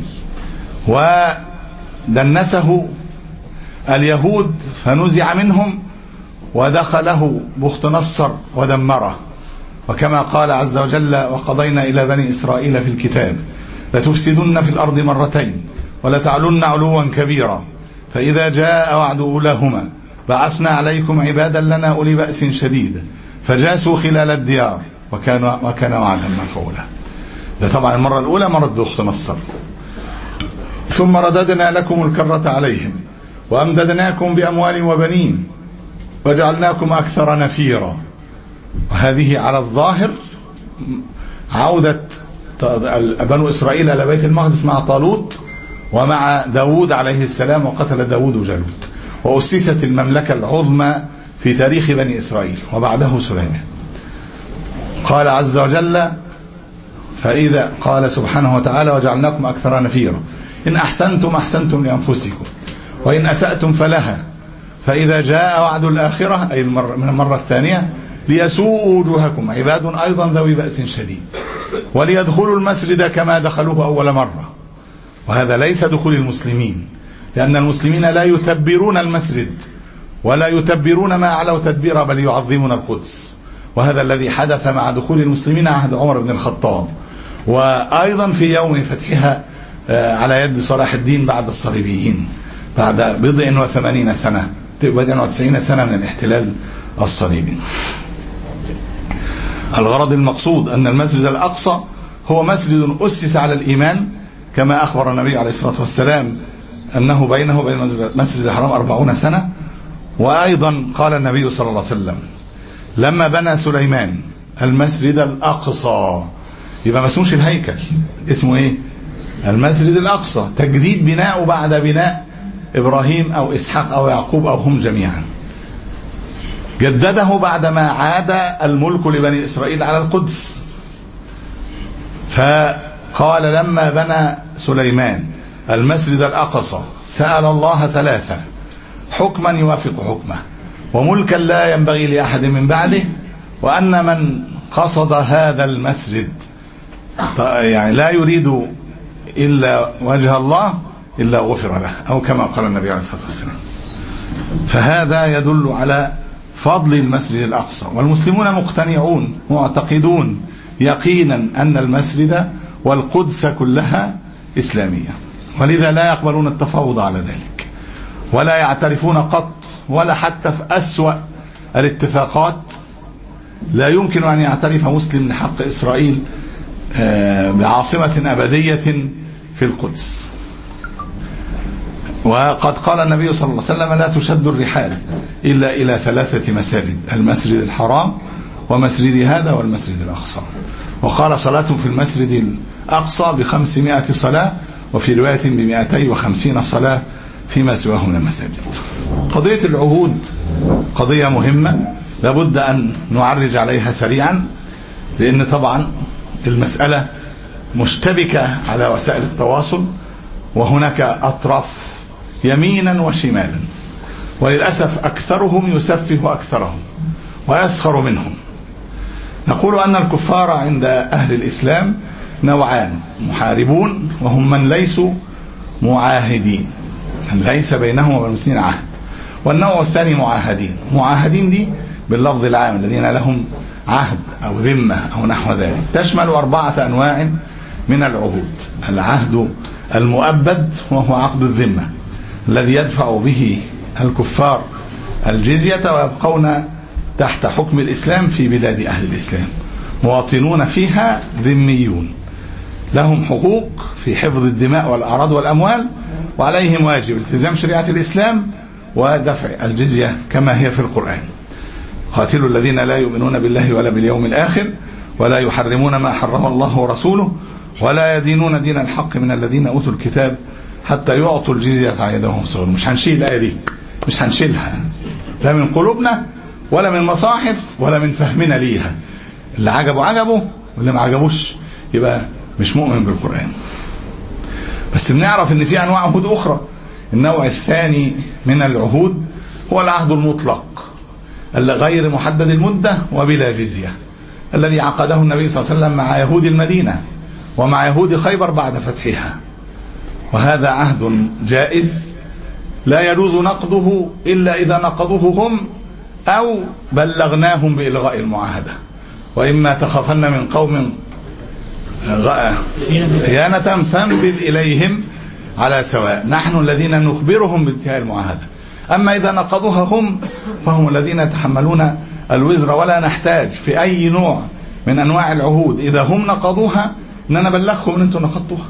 ودنسه اليهود فنزع منهم ودخله بخت نصر ودمره وكما قال عز وجل وقضينا إلى بني إسرائيل في الكتاب لتفسدن في الأرض مرتين ولتعلن علوا كبيرا فإذا جاء وعد أولاهما بعثنا عليكم عبادا لنا أولي بأس شديد فجاسوا خلال الديار وكان وكان وعدا مفعولا ده طبعا المرة الأولى مرت بأخت نصر ثم رددنا لكم الكرة عليهم وأمددناكم بأموال وبنين وجعلناكم أكثر نفيرا وهذه على الظاهر عودة بنو إسرائيل إلى بيت المقدس مع طالوت ومع داود عليه السلام وقتل داود جالوت وأسست المملكة العظمى في تاريخ بني إسرائيل وبعده سليمان قال عز وجل فإذا قال سبحانه وتعالى وجعلناكم أكثر نفيرا إن أحسنتم أحسنتم لأنفسكم وإن أسأتم فلها فإذا جاء وعد الآخرة أي المرة من المرة الثانية ليسوءوا وجوهكم عباد أيضا ذوي بأس شديد وليدخلوا المسجد كما دخلوه أول مرة وهذا ليس دخول المسلمين لأن المسلمين لا يتبرون المسجد ولا يتبرون ما علوا تدبيرا بل يعظمون القدس وهذا الذي حدث مع دخول المسلمين عهد عمر بن الخطاب وأيضا في يوم فتحها على يد صلاح الدين بعد الصليبيين بعد بضع وثمانين سنة بضع وتسعين سنة من الاحتلال الصليبي الغرض المقصود أن المسجد الأقصى هو مسجد أسس على الإيمان كما أخبر النبي عليه الصلاة والسلام أنه بينه وبين المسجد الحرام أربعون سنة وأيضا قال النبي صلى الله عليه وسلم لما بنى سليمان المسجد الأقصى يبقى ما اسموش الهيكل اسمه ايه المسجد الأقصى تجديد بناءه بعد بناء إبراهيم أو إسحاق أو يعقوب أو هم جميعا جدده بعدما عاد الملك لبني إسرائيل على القدس فقال لما بنى سليمان المسجد الأقصى سأل الله ثلاثة حكما يوافق حكمه وملكا لا ينبغي لأحد من بعده وأن من قصد هذا المسجد يعني لا يريد إلا وجه الله إلا غفر له أو كما قال النبي عليه الصلاة والسلام فهذا يدل على فضل المسجد الأقصى والمسلمون مقتنعون معتقدون يقينا أن المسجد والقدس كلها إسلامية ولذا لا يقبلون التفاوض على ذلك ولا يعترفون قط ولا حتى في أسوأ الاتفاقات لا يمكن أن يعترف مسلم لحق إسرائيل بعاصمة أبدية في القدس وقد قال النبي صلى الله عليه وسلم لا تشد الرحال إلا إلى ثلاثة مساجد المسجد الحرام ومسجد هذا والمسجد الأقصى وقال صلاة في المسجد الأقصى بخمسمائة صلاة وفي رواية بمائتي وخمسين صلاة فيما سواه من المساجد قضية العهود قضية مهمة لابد أن نعرج عليها سريعا لأن طبعا المسألة مشتبكة على وسائل التواصل وهناك أطراف يمينا وشمالا وللأسف أكثرهم يسفه أكثرهم ويسخر منهم نقول أن الكفار عند أهل الإسلام نوعان محاربون وهم من ليسوا معاهدين من ليس بينهم وبين المسلمين عهد والنوع الثاني معاهدين معاهدين دي باللفظ العام الذين لهم عهد أو ذمة أو نحو ذلك تشمل أربعة أنواع من العهود العهد المؤبد وهو عقد الذمة الذي يدفع به الكفار الجزية ويبقون تحت حكم الإسلام في بلاد أهل الإسلام مواطنون فيها ذميون لهم حقوق في حفظ الدماء والأعراض والأموال وعليهم واجب التزام شريعة الإسلام ودفع الجزية كما هي في القرآن قاتلوا الذين لا يؤمنون بالله ولا باليوم الآخر ولا يحرمون ما حرم الله ورسوله ولا يدينون دين الحق من الذين أوتوا الكتاب حتى يعطوا الجزية عن يدهم صغير مش هنشيل الآية دي مش هنشيلها لا من قلوبنا ولا من مصاحف ولا من فهمنا ليها اللي عجبه عجبه واللي ما عجبوش يبقى مش مؤمن بالقرآن بس بنعرف ان في انواع عهود اخرى النوع الثاني من العهود هو العهد المطلق اللي غير محدد المدة وبلا جزية الذي عقده النبي صلى الله عليه وسلم مع يهود المدينة ومع يهود خيبر بعد فتحها وهذا عهد جائز لا يجوز نقضه إلا إذا نقضوه هم أو بلغناهم بإلغاء المعاهدة وإما تخافن من قوم خيانة فانبذ إليهم على سواء نحن الذين نخبرهم بانتهاء المعاهدة أما إذا نقضوها هم فهم الذين يتحملون الوزر ولا نحتاج في أي نوع من أنواع العهود إذا هم نقضوها إن أنا بلغهم إن أنتم نقضتوها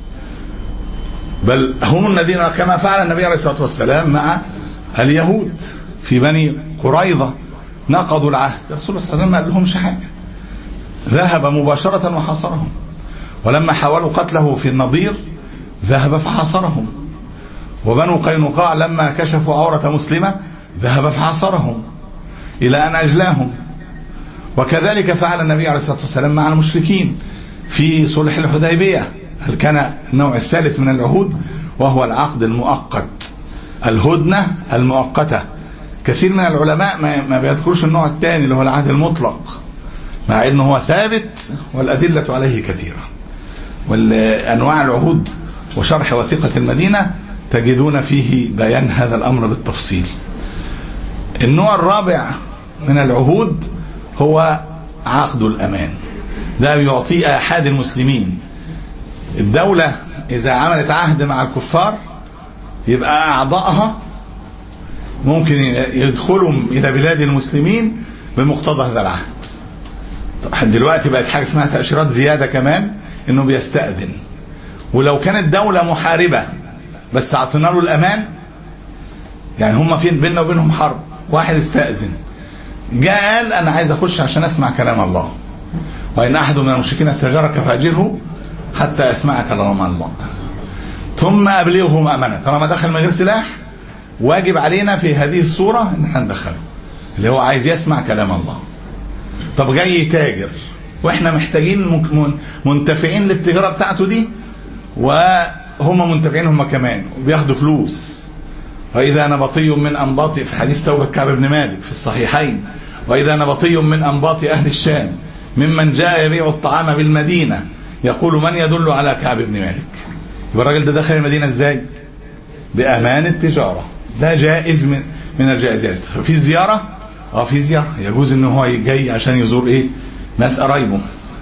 بل هم الذين كما فعل النبي عليه الصلاة والسلام مع اليهود في بني قريظة نقضوا العهد الرسول صلى الله عليه وسلم ما قال لهمش حاجة ذهب مباشرة وحاصرهم ولما حاولوا قتله في النضير ذهب فحاصرهم وبنو قينقاع لما كشفوا عورة مسلمة ذهب فحاصرهم إلى أن أجلاهم وكذلك فعل النبي عليه الصلاة والسلام مع المشركين في صلح الحديبية هل كان النوع الثالث من العهود وهو العقد المؤقت الهدنة المؤقتة كثير من العلماء ما بيذكرش النوع الثاني اللي هو العهد المطلق مع انه هو ثابت والأدلة عليه كثيرة والأنواع العهود وشرح وثيقة المدينة تجدون فيه بيان هذا الأمر بالتفصيل النوع الرابع من العهود هو عقد الأمان ده بيعطيه أحد المسلمين الدولة إذا عملت عهد مع الكفار يبقى أعضائها ممكن يدخلوا إلى بلاد المسلمين بمقتضى هذا العهد دلوقتي بقت حاجة اسمها تأشيرات زيادة كمان إنه بيستأذن ولو كانت دولة محاربة بس اعطينا له الأمان يعني هم فين بيننا وبينهم حرب واحد استأذن جاء قال انا عايز اخش عشان اسمع كلام الله وان احد من المشركين استجارك فاجره حتى يسمع كلام الله ثم ابلغه مامنه طالما دخل من غير سلاح واجب علينا في هذه الصوره ان احنا ندخله اللي هو عايز يسمع كلام الله طب جاي يتاجر واحنا محتاجين مك- من- منتفعين للتجاره بتاعته دي وهم منتفعين هم كمان وبياخدوا فلوس واذا نبطي من انباط في حديث توبه كعب بن مالك في الصحيحين واذا نبطي من انباط اهل الشام ممن جاء يبيع الطعام بالمدينه يقول من يدل على كعب بن مالك يبقى الراجل ده دخل المدينه ازاي؟ بامان التجاره ده جائز من من الجائزات في زياره اه في زياره يجوز ان هو جاي عشان يزور ايه ناس قرايبه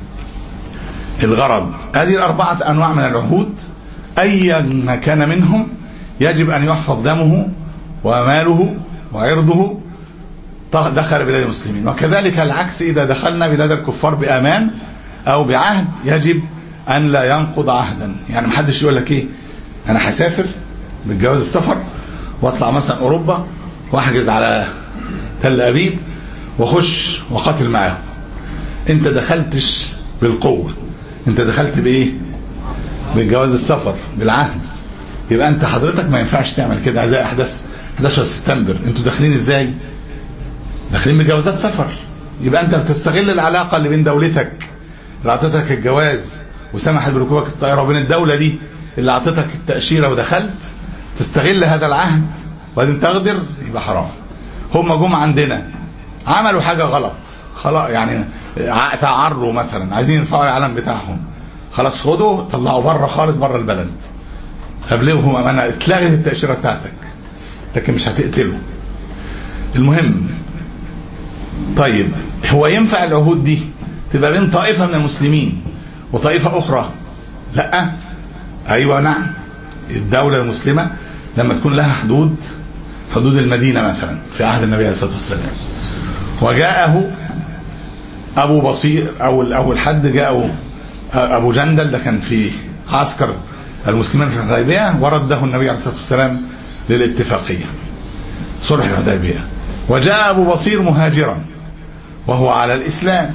الغرض هذه الأربعة أنواع من العهود أيا ما كان منهم يجب أن يحفظ دمه وماله وعرضه دخل بلاد المسلمين وكذلك العكس إذا دخلنا بلاد الكفار بأمان أو بعهد يجب أن لا ينقض عهدا يعني محدش يقول لك إيه أنا هسافر بالجواز السفر واطلع مثلا أوروبا واحجز على تل أبيب واخش وقاتل معاهم انت دخلتش بالقوة انت دخلت بايه بالجواز السفر بالعهد يبقى انت حضرتك ما ينفعش تعمل كده زي احداث 11 سبتمبر انتوا داخلين ازاي داخلين بجوازات سفر يبقى انت بتستغل العلاقة اللي بين دولتك اللي اعطتك الجواز وسمحت بركوبك الطائرة وبين الدولة دي اللي اعطتك التأشيرة ودخلت تستغل هذا العهد وبعدين تغدر يبقى حرام هم جم عندنا عملوا حاجة غلط خلاص يعني ع- تعروا مثلا عايزين يرفعوا العلم بتاعهم خلاص خدوا طلعوا بره خالص بره البلد ابلغهم امانه اتلغت التاشيره بتاعتك لكن مش هتقتله المهم طيب هو ينفع العهود دي تبقى بين طائفه من المسلمين وطائفه اخرى لا ايوه نعم الدوله المسلمه لما تكون لها حدود حدود المدينه مثلا في عهد النبي عليه الصلاه والسلام وجاءه ابو بصير او اول حد جاءه ابو جندل ده كان في عسكر المسلمين في الحديبيه ورده النبي عليه الصلاه والسلام للاتفاقيه صلح الحديبيه وجاء ابو بصير مهاجرا وهو على الاسلام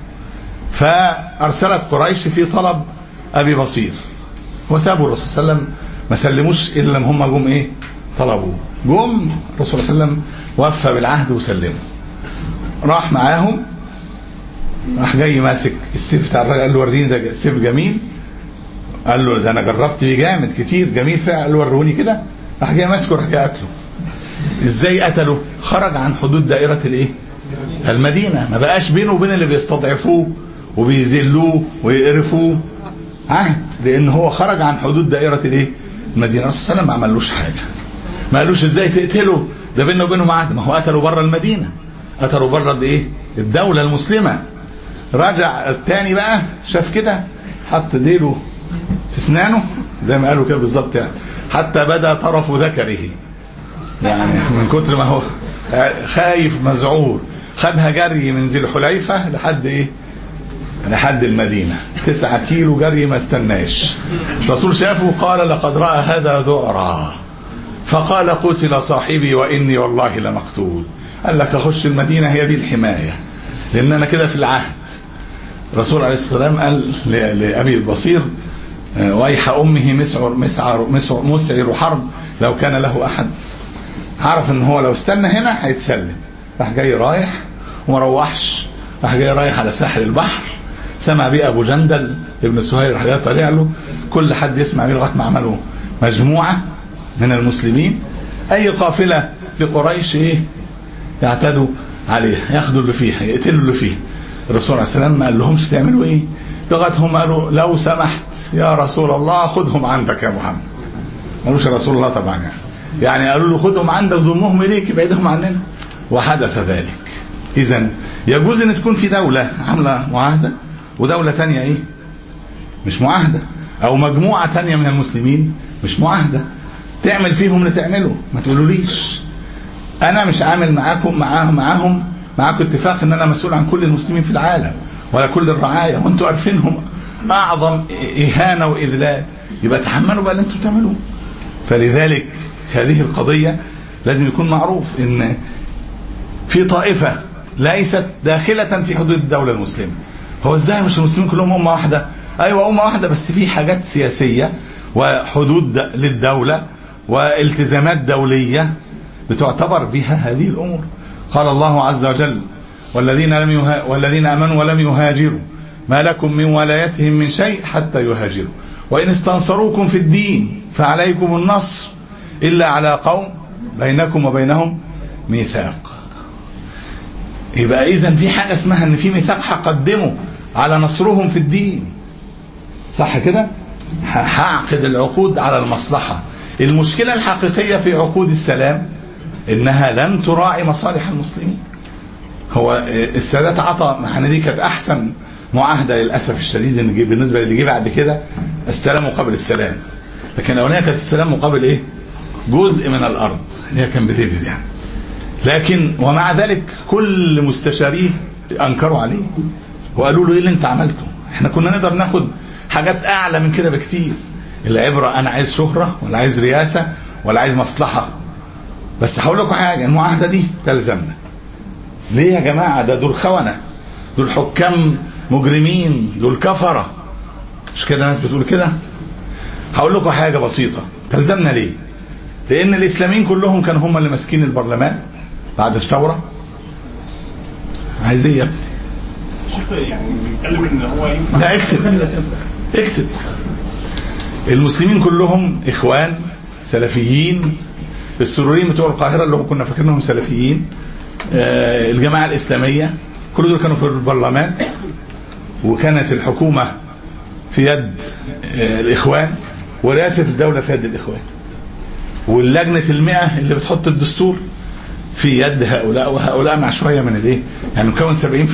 فارسلت قريش في طلب ابي بصير وسابوا الرسول صلى الله عليه وسلم ما سلموش الا لما هم جم ايه طلبوه جم الرسول صلى الله عليه وسلم وفى بالعهد وسلمه راح معاهم راح جاي ماسك السيف بتاع الراجل قال له وريني ده سيف جميل قال له ده انا جربت بيه جامد كتير جميل فعلا قال له وروني كده راح جاي ماسكه راح جاي قتله ازاي قتله خرج عن حدود دائره الايه المدينه ما بقاش بينه وبين اللي بيستضعفوه وبيذلوه ويقرفوه عهد لان هو خرج عن حدود دائره الايه المدينه الرسول صلى الله عليه وسلم ما عملوش حاجه ما قالوش ازاي تقتله ده بينه وبينهم عهد ما هو قتلوا بره المدينه قتلوا بره الايه الدوله المسلمه رجع الثاني بقى شاف كده حط ديله في اسنانه زي ما قالوا كده بالظبط يعني حتى بدا طرف ذكره يعني من كتر ما هو خايف مذعور خدها جري من ذي الحليفه لحد ايه لحد المدينه تسعة كيلو جري ما استناش الرسول شافه قال لقد راى هذا ذعرا فقال قتل صاحبي واني والله لمقتول قال لك اخش المدينه هي دي الحمايه لان انا كده في العهد الرسول عليه الصلاه والسلام قال لابي البصير ويح امه مسعر مسعر مسعر مسعر حرب لو كان له احد عرف ان هو لو استنى هنا هيتسلم راح جاي رايح وما روحش راح جاي رايح على ساحل البحر سمع بيه ابو جندل ابن سهيل راح جاي طالع له كل حد يسمع بيه لغايه ما عملوا مجموعه من المسلمين اي قافله لقريش ايه يعتدوا عليها ياخدوا اللي فيها يقتلوا اللي فيها الرسول عليه السلام ما قال لهمش تعملوا ايه لغايه هم قالوا لو سمحت يا رسول الله خذهم عندك يا محمد ما قالوش يا رسول الله طبعا يعني يعني قالوا له خذهم عندك ضمهم اليك ابعدهم عننا وحدث ذلك اذا يجوز ان تكون في دوله عامله معاهده ودوله ثانيه ايه مش معاهده او مجموعه ثانيه من المسلمين مش معاهده تعمل فيهم اللي تعمله ما تقولوليش انا مش عامل معاكم معاهم معاهم معاكم اتفاق ان انا مسؤول عن كل المسلمين في العالم ولا كل الرعايا وانتم عارفينهم اعظم اهانه واذلال يبقى تحملوا بقى اللي انتم بتعملوه فلذلك هذه القضيه لازم يكون معروف ان في طائفه ليست داخلة في حدود الدولة المسلمة هو ازاي مش المسلمين كلهم أمة واحدة أيوة أمة واحدة بس في حاجات سياسية وحدود للدولة والتزامات دولية بتعتبر بها هذه الأمور قال الله عز وجل والذين لم يها... والذين امنوا ولم يهاجروا ما لكم من ولايتهم من شيء حتى يهاجروا وان استنصروكم في الدين فعليكم النصر الا على قوم بينكم وبينهم ميثاق يبقى اذا في حاجه اسمها ان في ميثاق هقدمه على نصرهم في الدين صح كده هعقد العقود على المصلحه المشكله الحقيقيه في عقود السلام انها لم تراعي مصالح المسلمين هو السادات عطى يعني دي كانت احسن معاهده للاسف الشديد ان بالنسبه للي جه بعد كده السلام مقابل السلام لكن الاولانيه كانت السلام مقابل ايه؟ جزء من الارض هي كان بديفيد يعني لكن ومع ذلك كل مستشاريه انكروا عليه وقالوا له ايه اللي انت عملته؟ احنا كنا نقدر ناخد حاجات اعلى من كده بكتير العبره انا عايز شهره ولا عايز رياسه ولا عايز مصلحه بس هقول لكم حاجه المعاهده دي تلزمنا ليه يا جماعه ده دول خونه دول حكام مجرمين دول كفره مش كده ناس بتقول كده هقول لكم حاجه بسيطه تلزمنا ليه لان الاسلاميين كلهم كانوا هم اللي ماسكين البرلمان بعد الثوره عايز ايه يا ابني شيخ يعني بيتكلم ان هو ينفع لا اكتب اكتب المسلمين كلهم اخوان سلفيين السروريين بتوع القاهره اللي هم كنا فاكرينهم سلفيين آه، الجماعه الاسلاميه كل دول كانوا في البرلمان وكانت الحكومه في يد آه، الاخوان ورئاسه الدوله في يد الاخوان واللجنه المئة اللي بتحط الدستور في يد هؤلاء وهؤلاء مع شويه من الايه؟ يعني مكون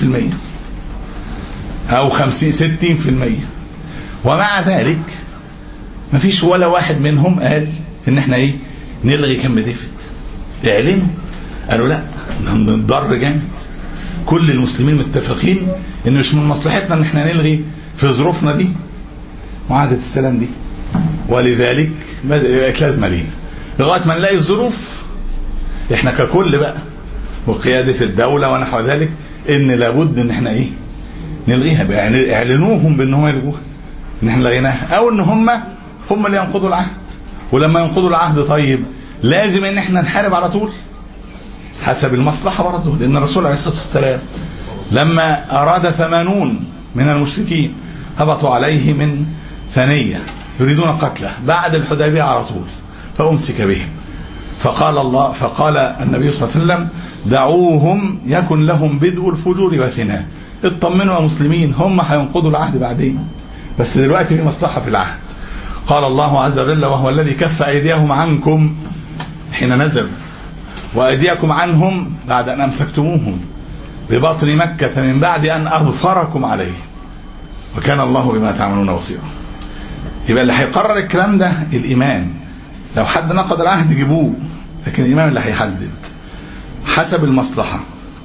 70% او 50 60% ومع ذلك ما فيش ولا واحد منهم قال ان احنا ايه نلغي كم ديفيد اعلنوا قالوا لا نضر جامد كل المسلمين متفقين ان مش من مصلحتنا ان احنا نلغي في ظروفنا دي معاهده السلام دي ولذلك بقت لازمه لينا لغايه ما نلاقي الظروف احنا ككل بقى وقياده الدوله ونحو ذلك ان لابد ان احنا ايه نلغيها بقى يعني اعلنوهم بان هم يلغوها ان احنا لغيناها او ان هم هم اللي ينقضوا العهد ولما ينقضوا العهد طيب لازم ان احنا نحارب على طول حسب المصلحه برضه لان الرسول عليه الصلاه والسلام لما اراد ثمانون من المشركين هبطوا عليه من ثنيه يريدون قتله بعد الحديبيه على طول فامسك بهم فقال الله فقال النبي صلى الله عليه وسلم دعوهم يكن لهم بدء الفجور وثناه اطمنوا يا مسلمين هم هينقضوا العهد بعدين بس دلوقتي في مصلحه في العهد قال الله عز وجل وهو الذي كف ايديهم عنكم حين نزل وايديكم عنهم بعد ان امسكتموهم ببطن مكه من بعد ان اظفركم عليه وكان الله بما تعملون بصيرا يبقى اللي هيقرر الكلام ده الايمان لو حد نقض العهد جيبوه لكن الامام اللي هيحدد حسب المصلحه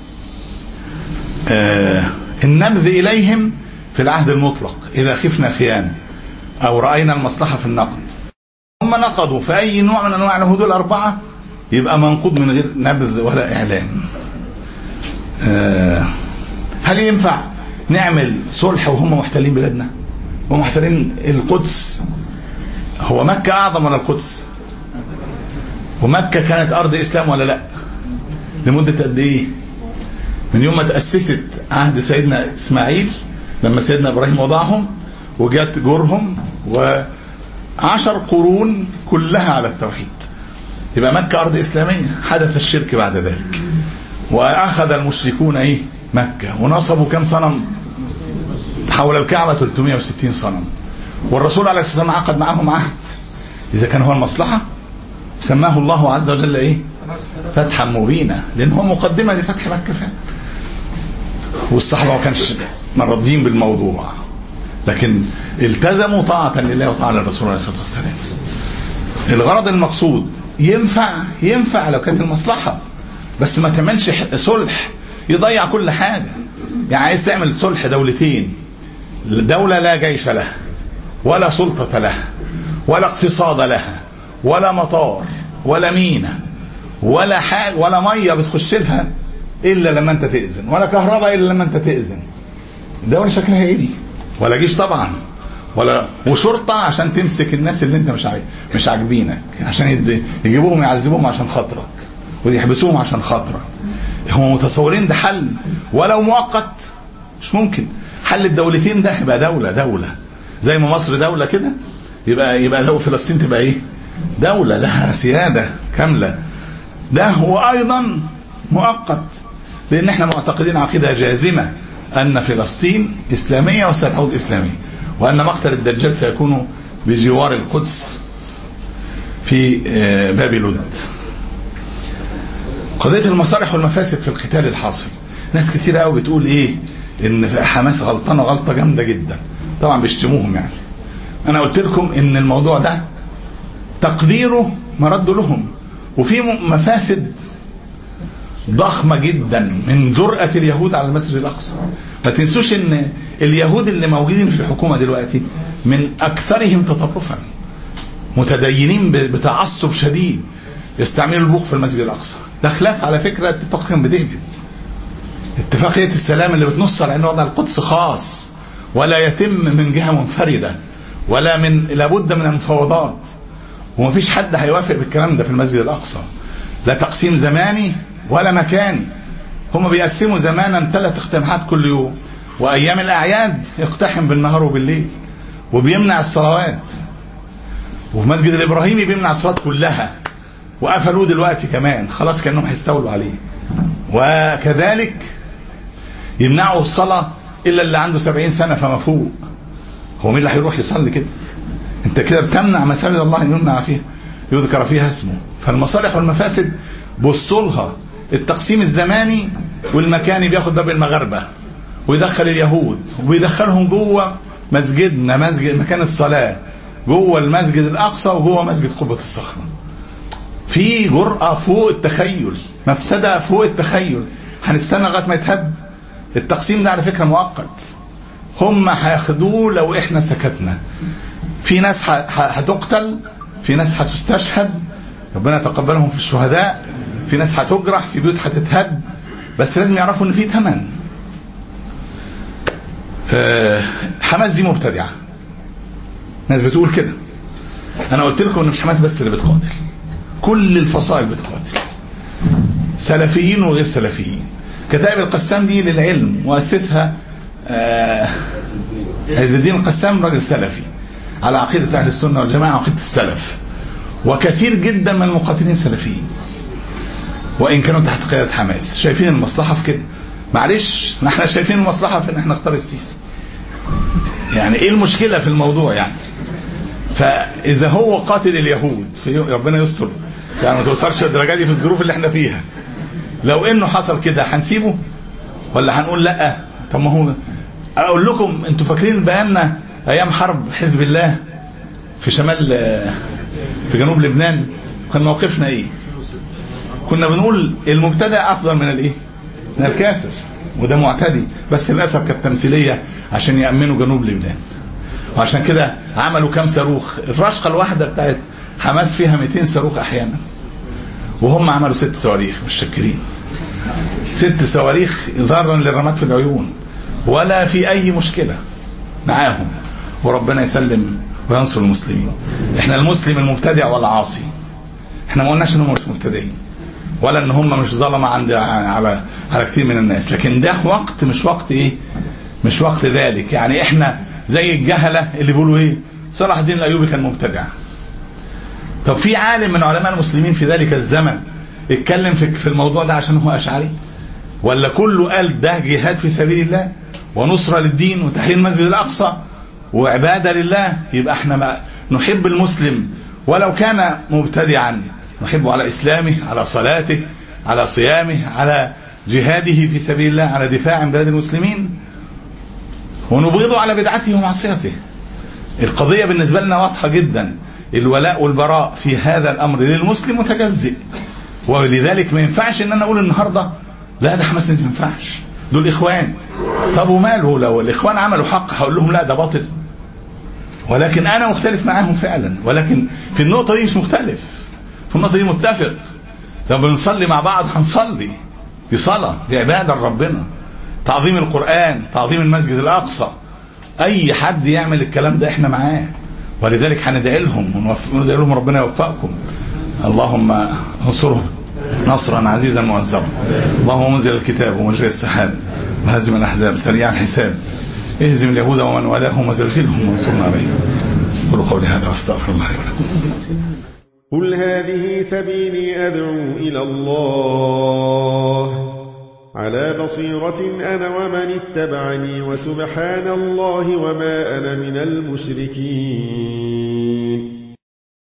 آه النبذ اليهم في العهد المطلق اذا خفنا خيانه او راينا المصلحه في النقد هم نقضوا في اي نوع من انواع العهود الاربعه يبقى منقوض من غير نبذ ولا اعلان آه هل ينفع نعمل صلح وهم محتلين بلادنا ومحتلين القدس هو مكة أعظم من القدس ومكة كانت أرض إسلام ولا لا لمدة قد إيه من يوم ما تأسست عهد سيدنا إسماعيل لما سيدنا إبراهيم وضعهم وجات جورهم وعشر قرون كلها على التوحيد يبقى مكة أرض إسلامية حدث الشرك بعد ذلك وأخذ المشركون إيه مكة ونصبوا كم صنم حول الكعبة 360 صنم والرسول عليه الصلاة والسلام عقد معهم عهد إذا كان هو المصلحة سماه الله عز وجل إيه فتحا مبينا لأن هو مقدمة لفتح مكة فعلا والصحابة ما كانش راضيين بالموضوع لكن التزموا طاعة لله وطاعة للرسول عليه الصلاة والسلام الغرض المقصود ينفع ينفع لو كانت المصلحة بس ما تعملش صلح يضيع كل حاجة يعني عايز تعمل صلح دولتين دولة لا جيش لها ولا سلطة لها ولا اقتصاد لها ولا مطار ولا مينا ولا حاجة ولا مية بتخش لها الا لما انت تاذن ولا كهرباء الا لما انت تاذن الدوله شكلها ايه دي ولا جيش طبعا ولا وشرطه عشان تمسك الناس اللي انت مش عاي... مش عاجبينك عشان يد... يجيبوهم يعذبوهم عشان خاطرك ويحبسوهم عشان خاطرك هم متصورين ده حل ولو مؤقت مش ممكن حل الدولتين ده يبقى دوله دوله زي ما مصر دوله كده يبقى يبقى دولة فلسطين تبقى ايه؟ دوله لها سياده كامله ده هو ايضا مؤقت لان احنا معتقدين عقيده جازمه ان فلسطين اسلاميه وستعود اسلاميه وان مقتل الدجال سيكون بجوار القدس في باب لد قضيه المصالح والمفاسد في القتال الحاصل ناس كتير قوي بتقول ايه ان حماس غلطانه غلطه جامده جدا طبعا بيشتموهم يعني انا قلت لكم ان الموضوع ده تقديره مرد لهم وفي مفاسد ضخمه جدا من جرأة اليهود على المسجد الاقصى ما تنسوش ان اليهود اللي موجودين في الحكومه دلوقتي من اكثرهم تطرفا متدينين بتعصب شديد يستعملوا البوق في المسجد الاقصى ده خلاف على فكره اتفاقهم بديفيد اتفاقيه السلام اللي بتنص على ان وضع القدس خاص ولا يتم من جهه منفرده ولا من لابد من المفاوضات ومفيش حد هيوافق بالكلام ده في المسجد الاقصى لا تقسيم زماني ولا مكاني هم بيقسموا زمانا ثلاث اقتحامات كل يوم وايام الاعياد يقتحم بالنهار وبالليل وبيمنع الصلوات وفي مسجد الابراهيمي بيمنع الصلوات كلها وقفلوه دلوقتي كمان خلاص كانهم هيستولوا عليه وكذلك يمنعوا الصلاه الا اللي عنده سبعين سنه فما فوق هو مين اللي هيروح يصلي كده انت كده بتمنع مساجد الله ان يمنع فيها يذكر فيها اسمه فالمصالح والمفاسد بصوا لها التقسيم الزماني والمكاني بياخد باب المغاربه ويدخل اليهود وبيدخلهم جوه مسجدنا مسجد مكان الصلاه جوه المسجد الاقصى وجوه مسجد قبه الصخره في جرأة فوق التخيل مفسدة فوق التخيل هنستنى لغاية ما يتهد التقسيم ده على فكرة مؤقت هم هياخدوه لو احنا سكتنا في ناس هتقتل في ناس هتستشهد ربنا يتقبلهم في الشهداء في ناس هتجرح في بيوت هتتهد بس لازم يعرفوا ان في ثمن أه حماس دي مبتدعه ناس بتقول كده انا قلت لكم ان مش حماس بس اللي بتقاتل كل الفصائل بتقاتل سلفيين وغير سلفيين كتائب القسام دي للعلم مؤسسها آه عز الدين القسام راجل سلفي على عقيدة أهل السنة والجماعة وعقيدة السلف وكثير جدا من المقاتلين سلفيين وإن كانوا تحت قيادة حماس شايفين المصلحة في كده معلش احنا شايفين المصلحة في ان احنا نختار السيسي يعني ايه المشكلة في الموضوع يعني فاذا هو قاتل اليهود في ربنا يستر يعني ما توصلش الدرجه دي في الظروف اللي احنا فيها لو انه حصل كده هنسيبه ولا هنقول لا طب ما هو اقول لكم انتوا فاكرين بقالنا ايام حرب حزب الله في شمال في جنوب لبنان كان موقفنا ايه كنا بنقول المبتدع افضل من الايه من الكافر وده معتدي بس للاسف كانت تمثيليه عشان يامنوا جنوب لبنان وعشان كده عملوا كام صاروخ الرشقه الواحده بتاعت حماس فيها 200 صاروخ احيانا وهم عملوا ست صواريخ مش شاكرين ست صواريخ ضرا للرماد في العيون ولا في اي مشكله معاهم وربنا يسلم وينصر المسلمين احنا المسلم المبتدع والعاصي احنا ما قلناش ان هم مش مبتدئين ولا ان هم مش ظلمه عند على على كتير من الناس لكن ده وقت مش وقت ايه مش وقت ذلك يعني احنا زي الجهله اللي بيقولوا ايه صلاح الدين الايوبي كان مبتدع طب في عالم من علماء المسلمين في ذلك الزمن اتكلم في في الموضوع ده عشان هو اشعري ولا كله قال ده جهاد في سبيل الله ونصره للدين وتحرير المسجد الاقصى وعباده لله يبقى احنا ما نحب المسلم ولو كان مبتدعا نحبه على اسلامه على صلاته على صيامه على جهاده في سبيل الله على دفاع عن بلاد المسلمين ونبغضه على بدعته ومعصيته القضية بالنسبة لنا واضحة جدا الولاء والبراء في هذا الأمر للمسلم متجزئ ولذلك ما ينفعش ان انا اقول النهارده لا ده حماس ما ينفعش دول اخوان طب وماله لو الاخوان عملوا حق هقول لهم لا ده باطل ولكن انا مختلف معاهم فعلا ولكن في النقطه دي مش مختلف في النقطه دي متفق لو بنصلي مع بعض هنصلي دي صلاة دي عبادة لربنا تعظيم القرآن تعظيم المسجد الأقصى أي حد يعمل الكلام ده إحنا معاه ولذلك هندعي لهم ونوف- وندعي لهم ربنا يوفقكم اللهم انصرهم نصرا عزيزا مؤزرا اللهم منزل الكتاب ومجري السحاب وهزم الأحزاب سريع الحساب اهزم اليهود ومن والاهم وزلزلهم وانصرنا عليهم قولوا قولي هذا واستغفر الله لي ولكم قل هذه سبيلي أدعو إلى الله على بصيرة أنا ومن اتبعني وسبحان الله وما أنا من المشركين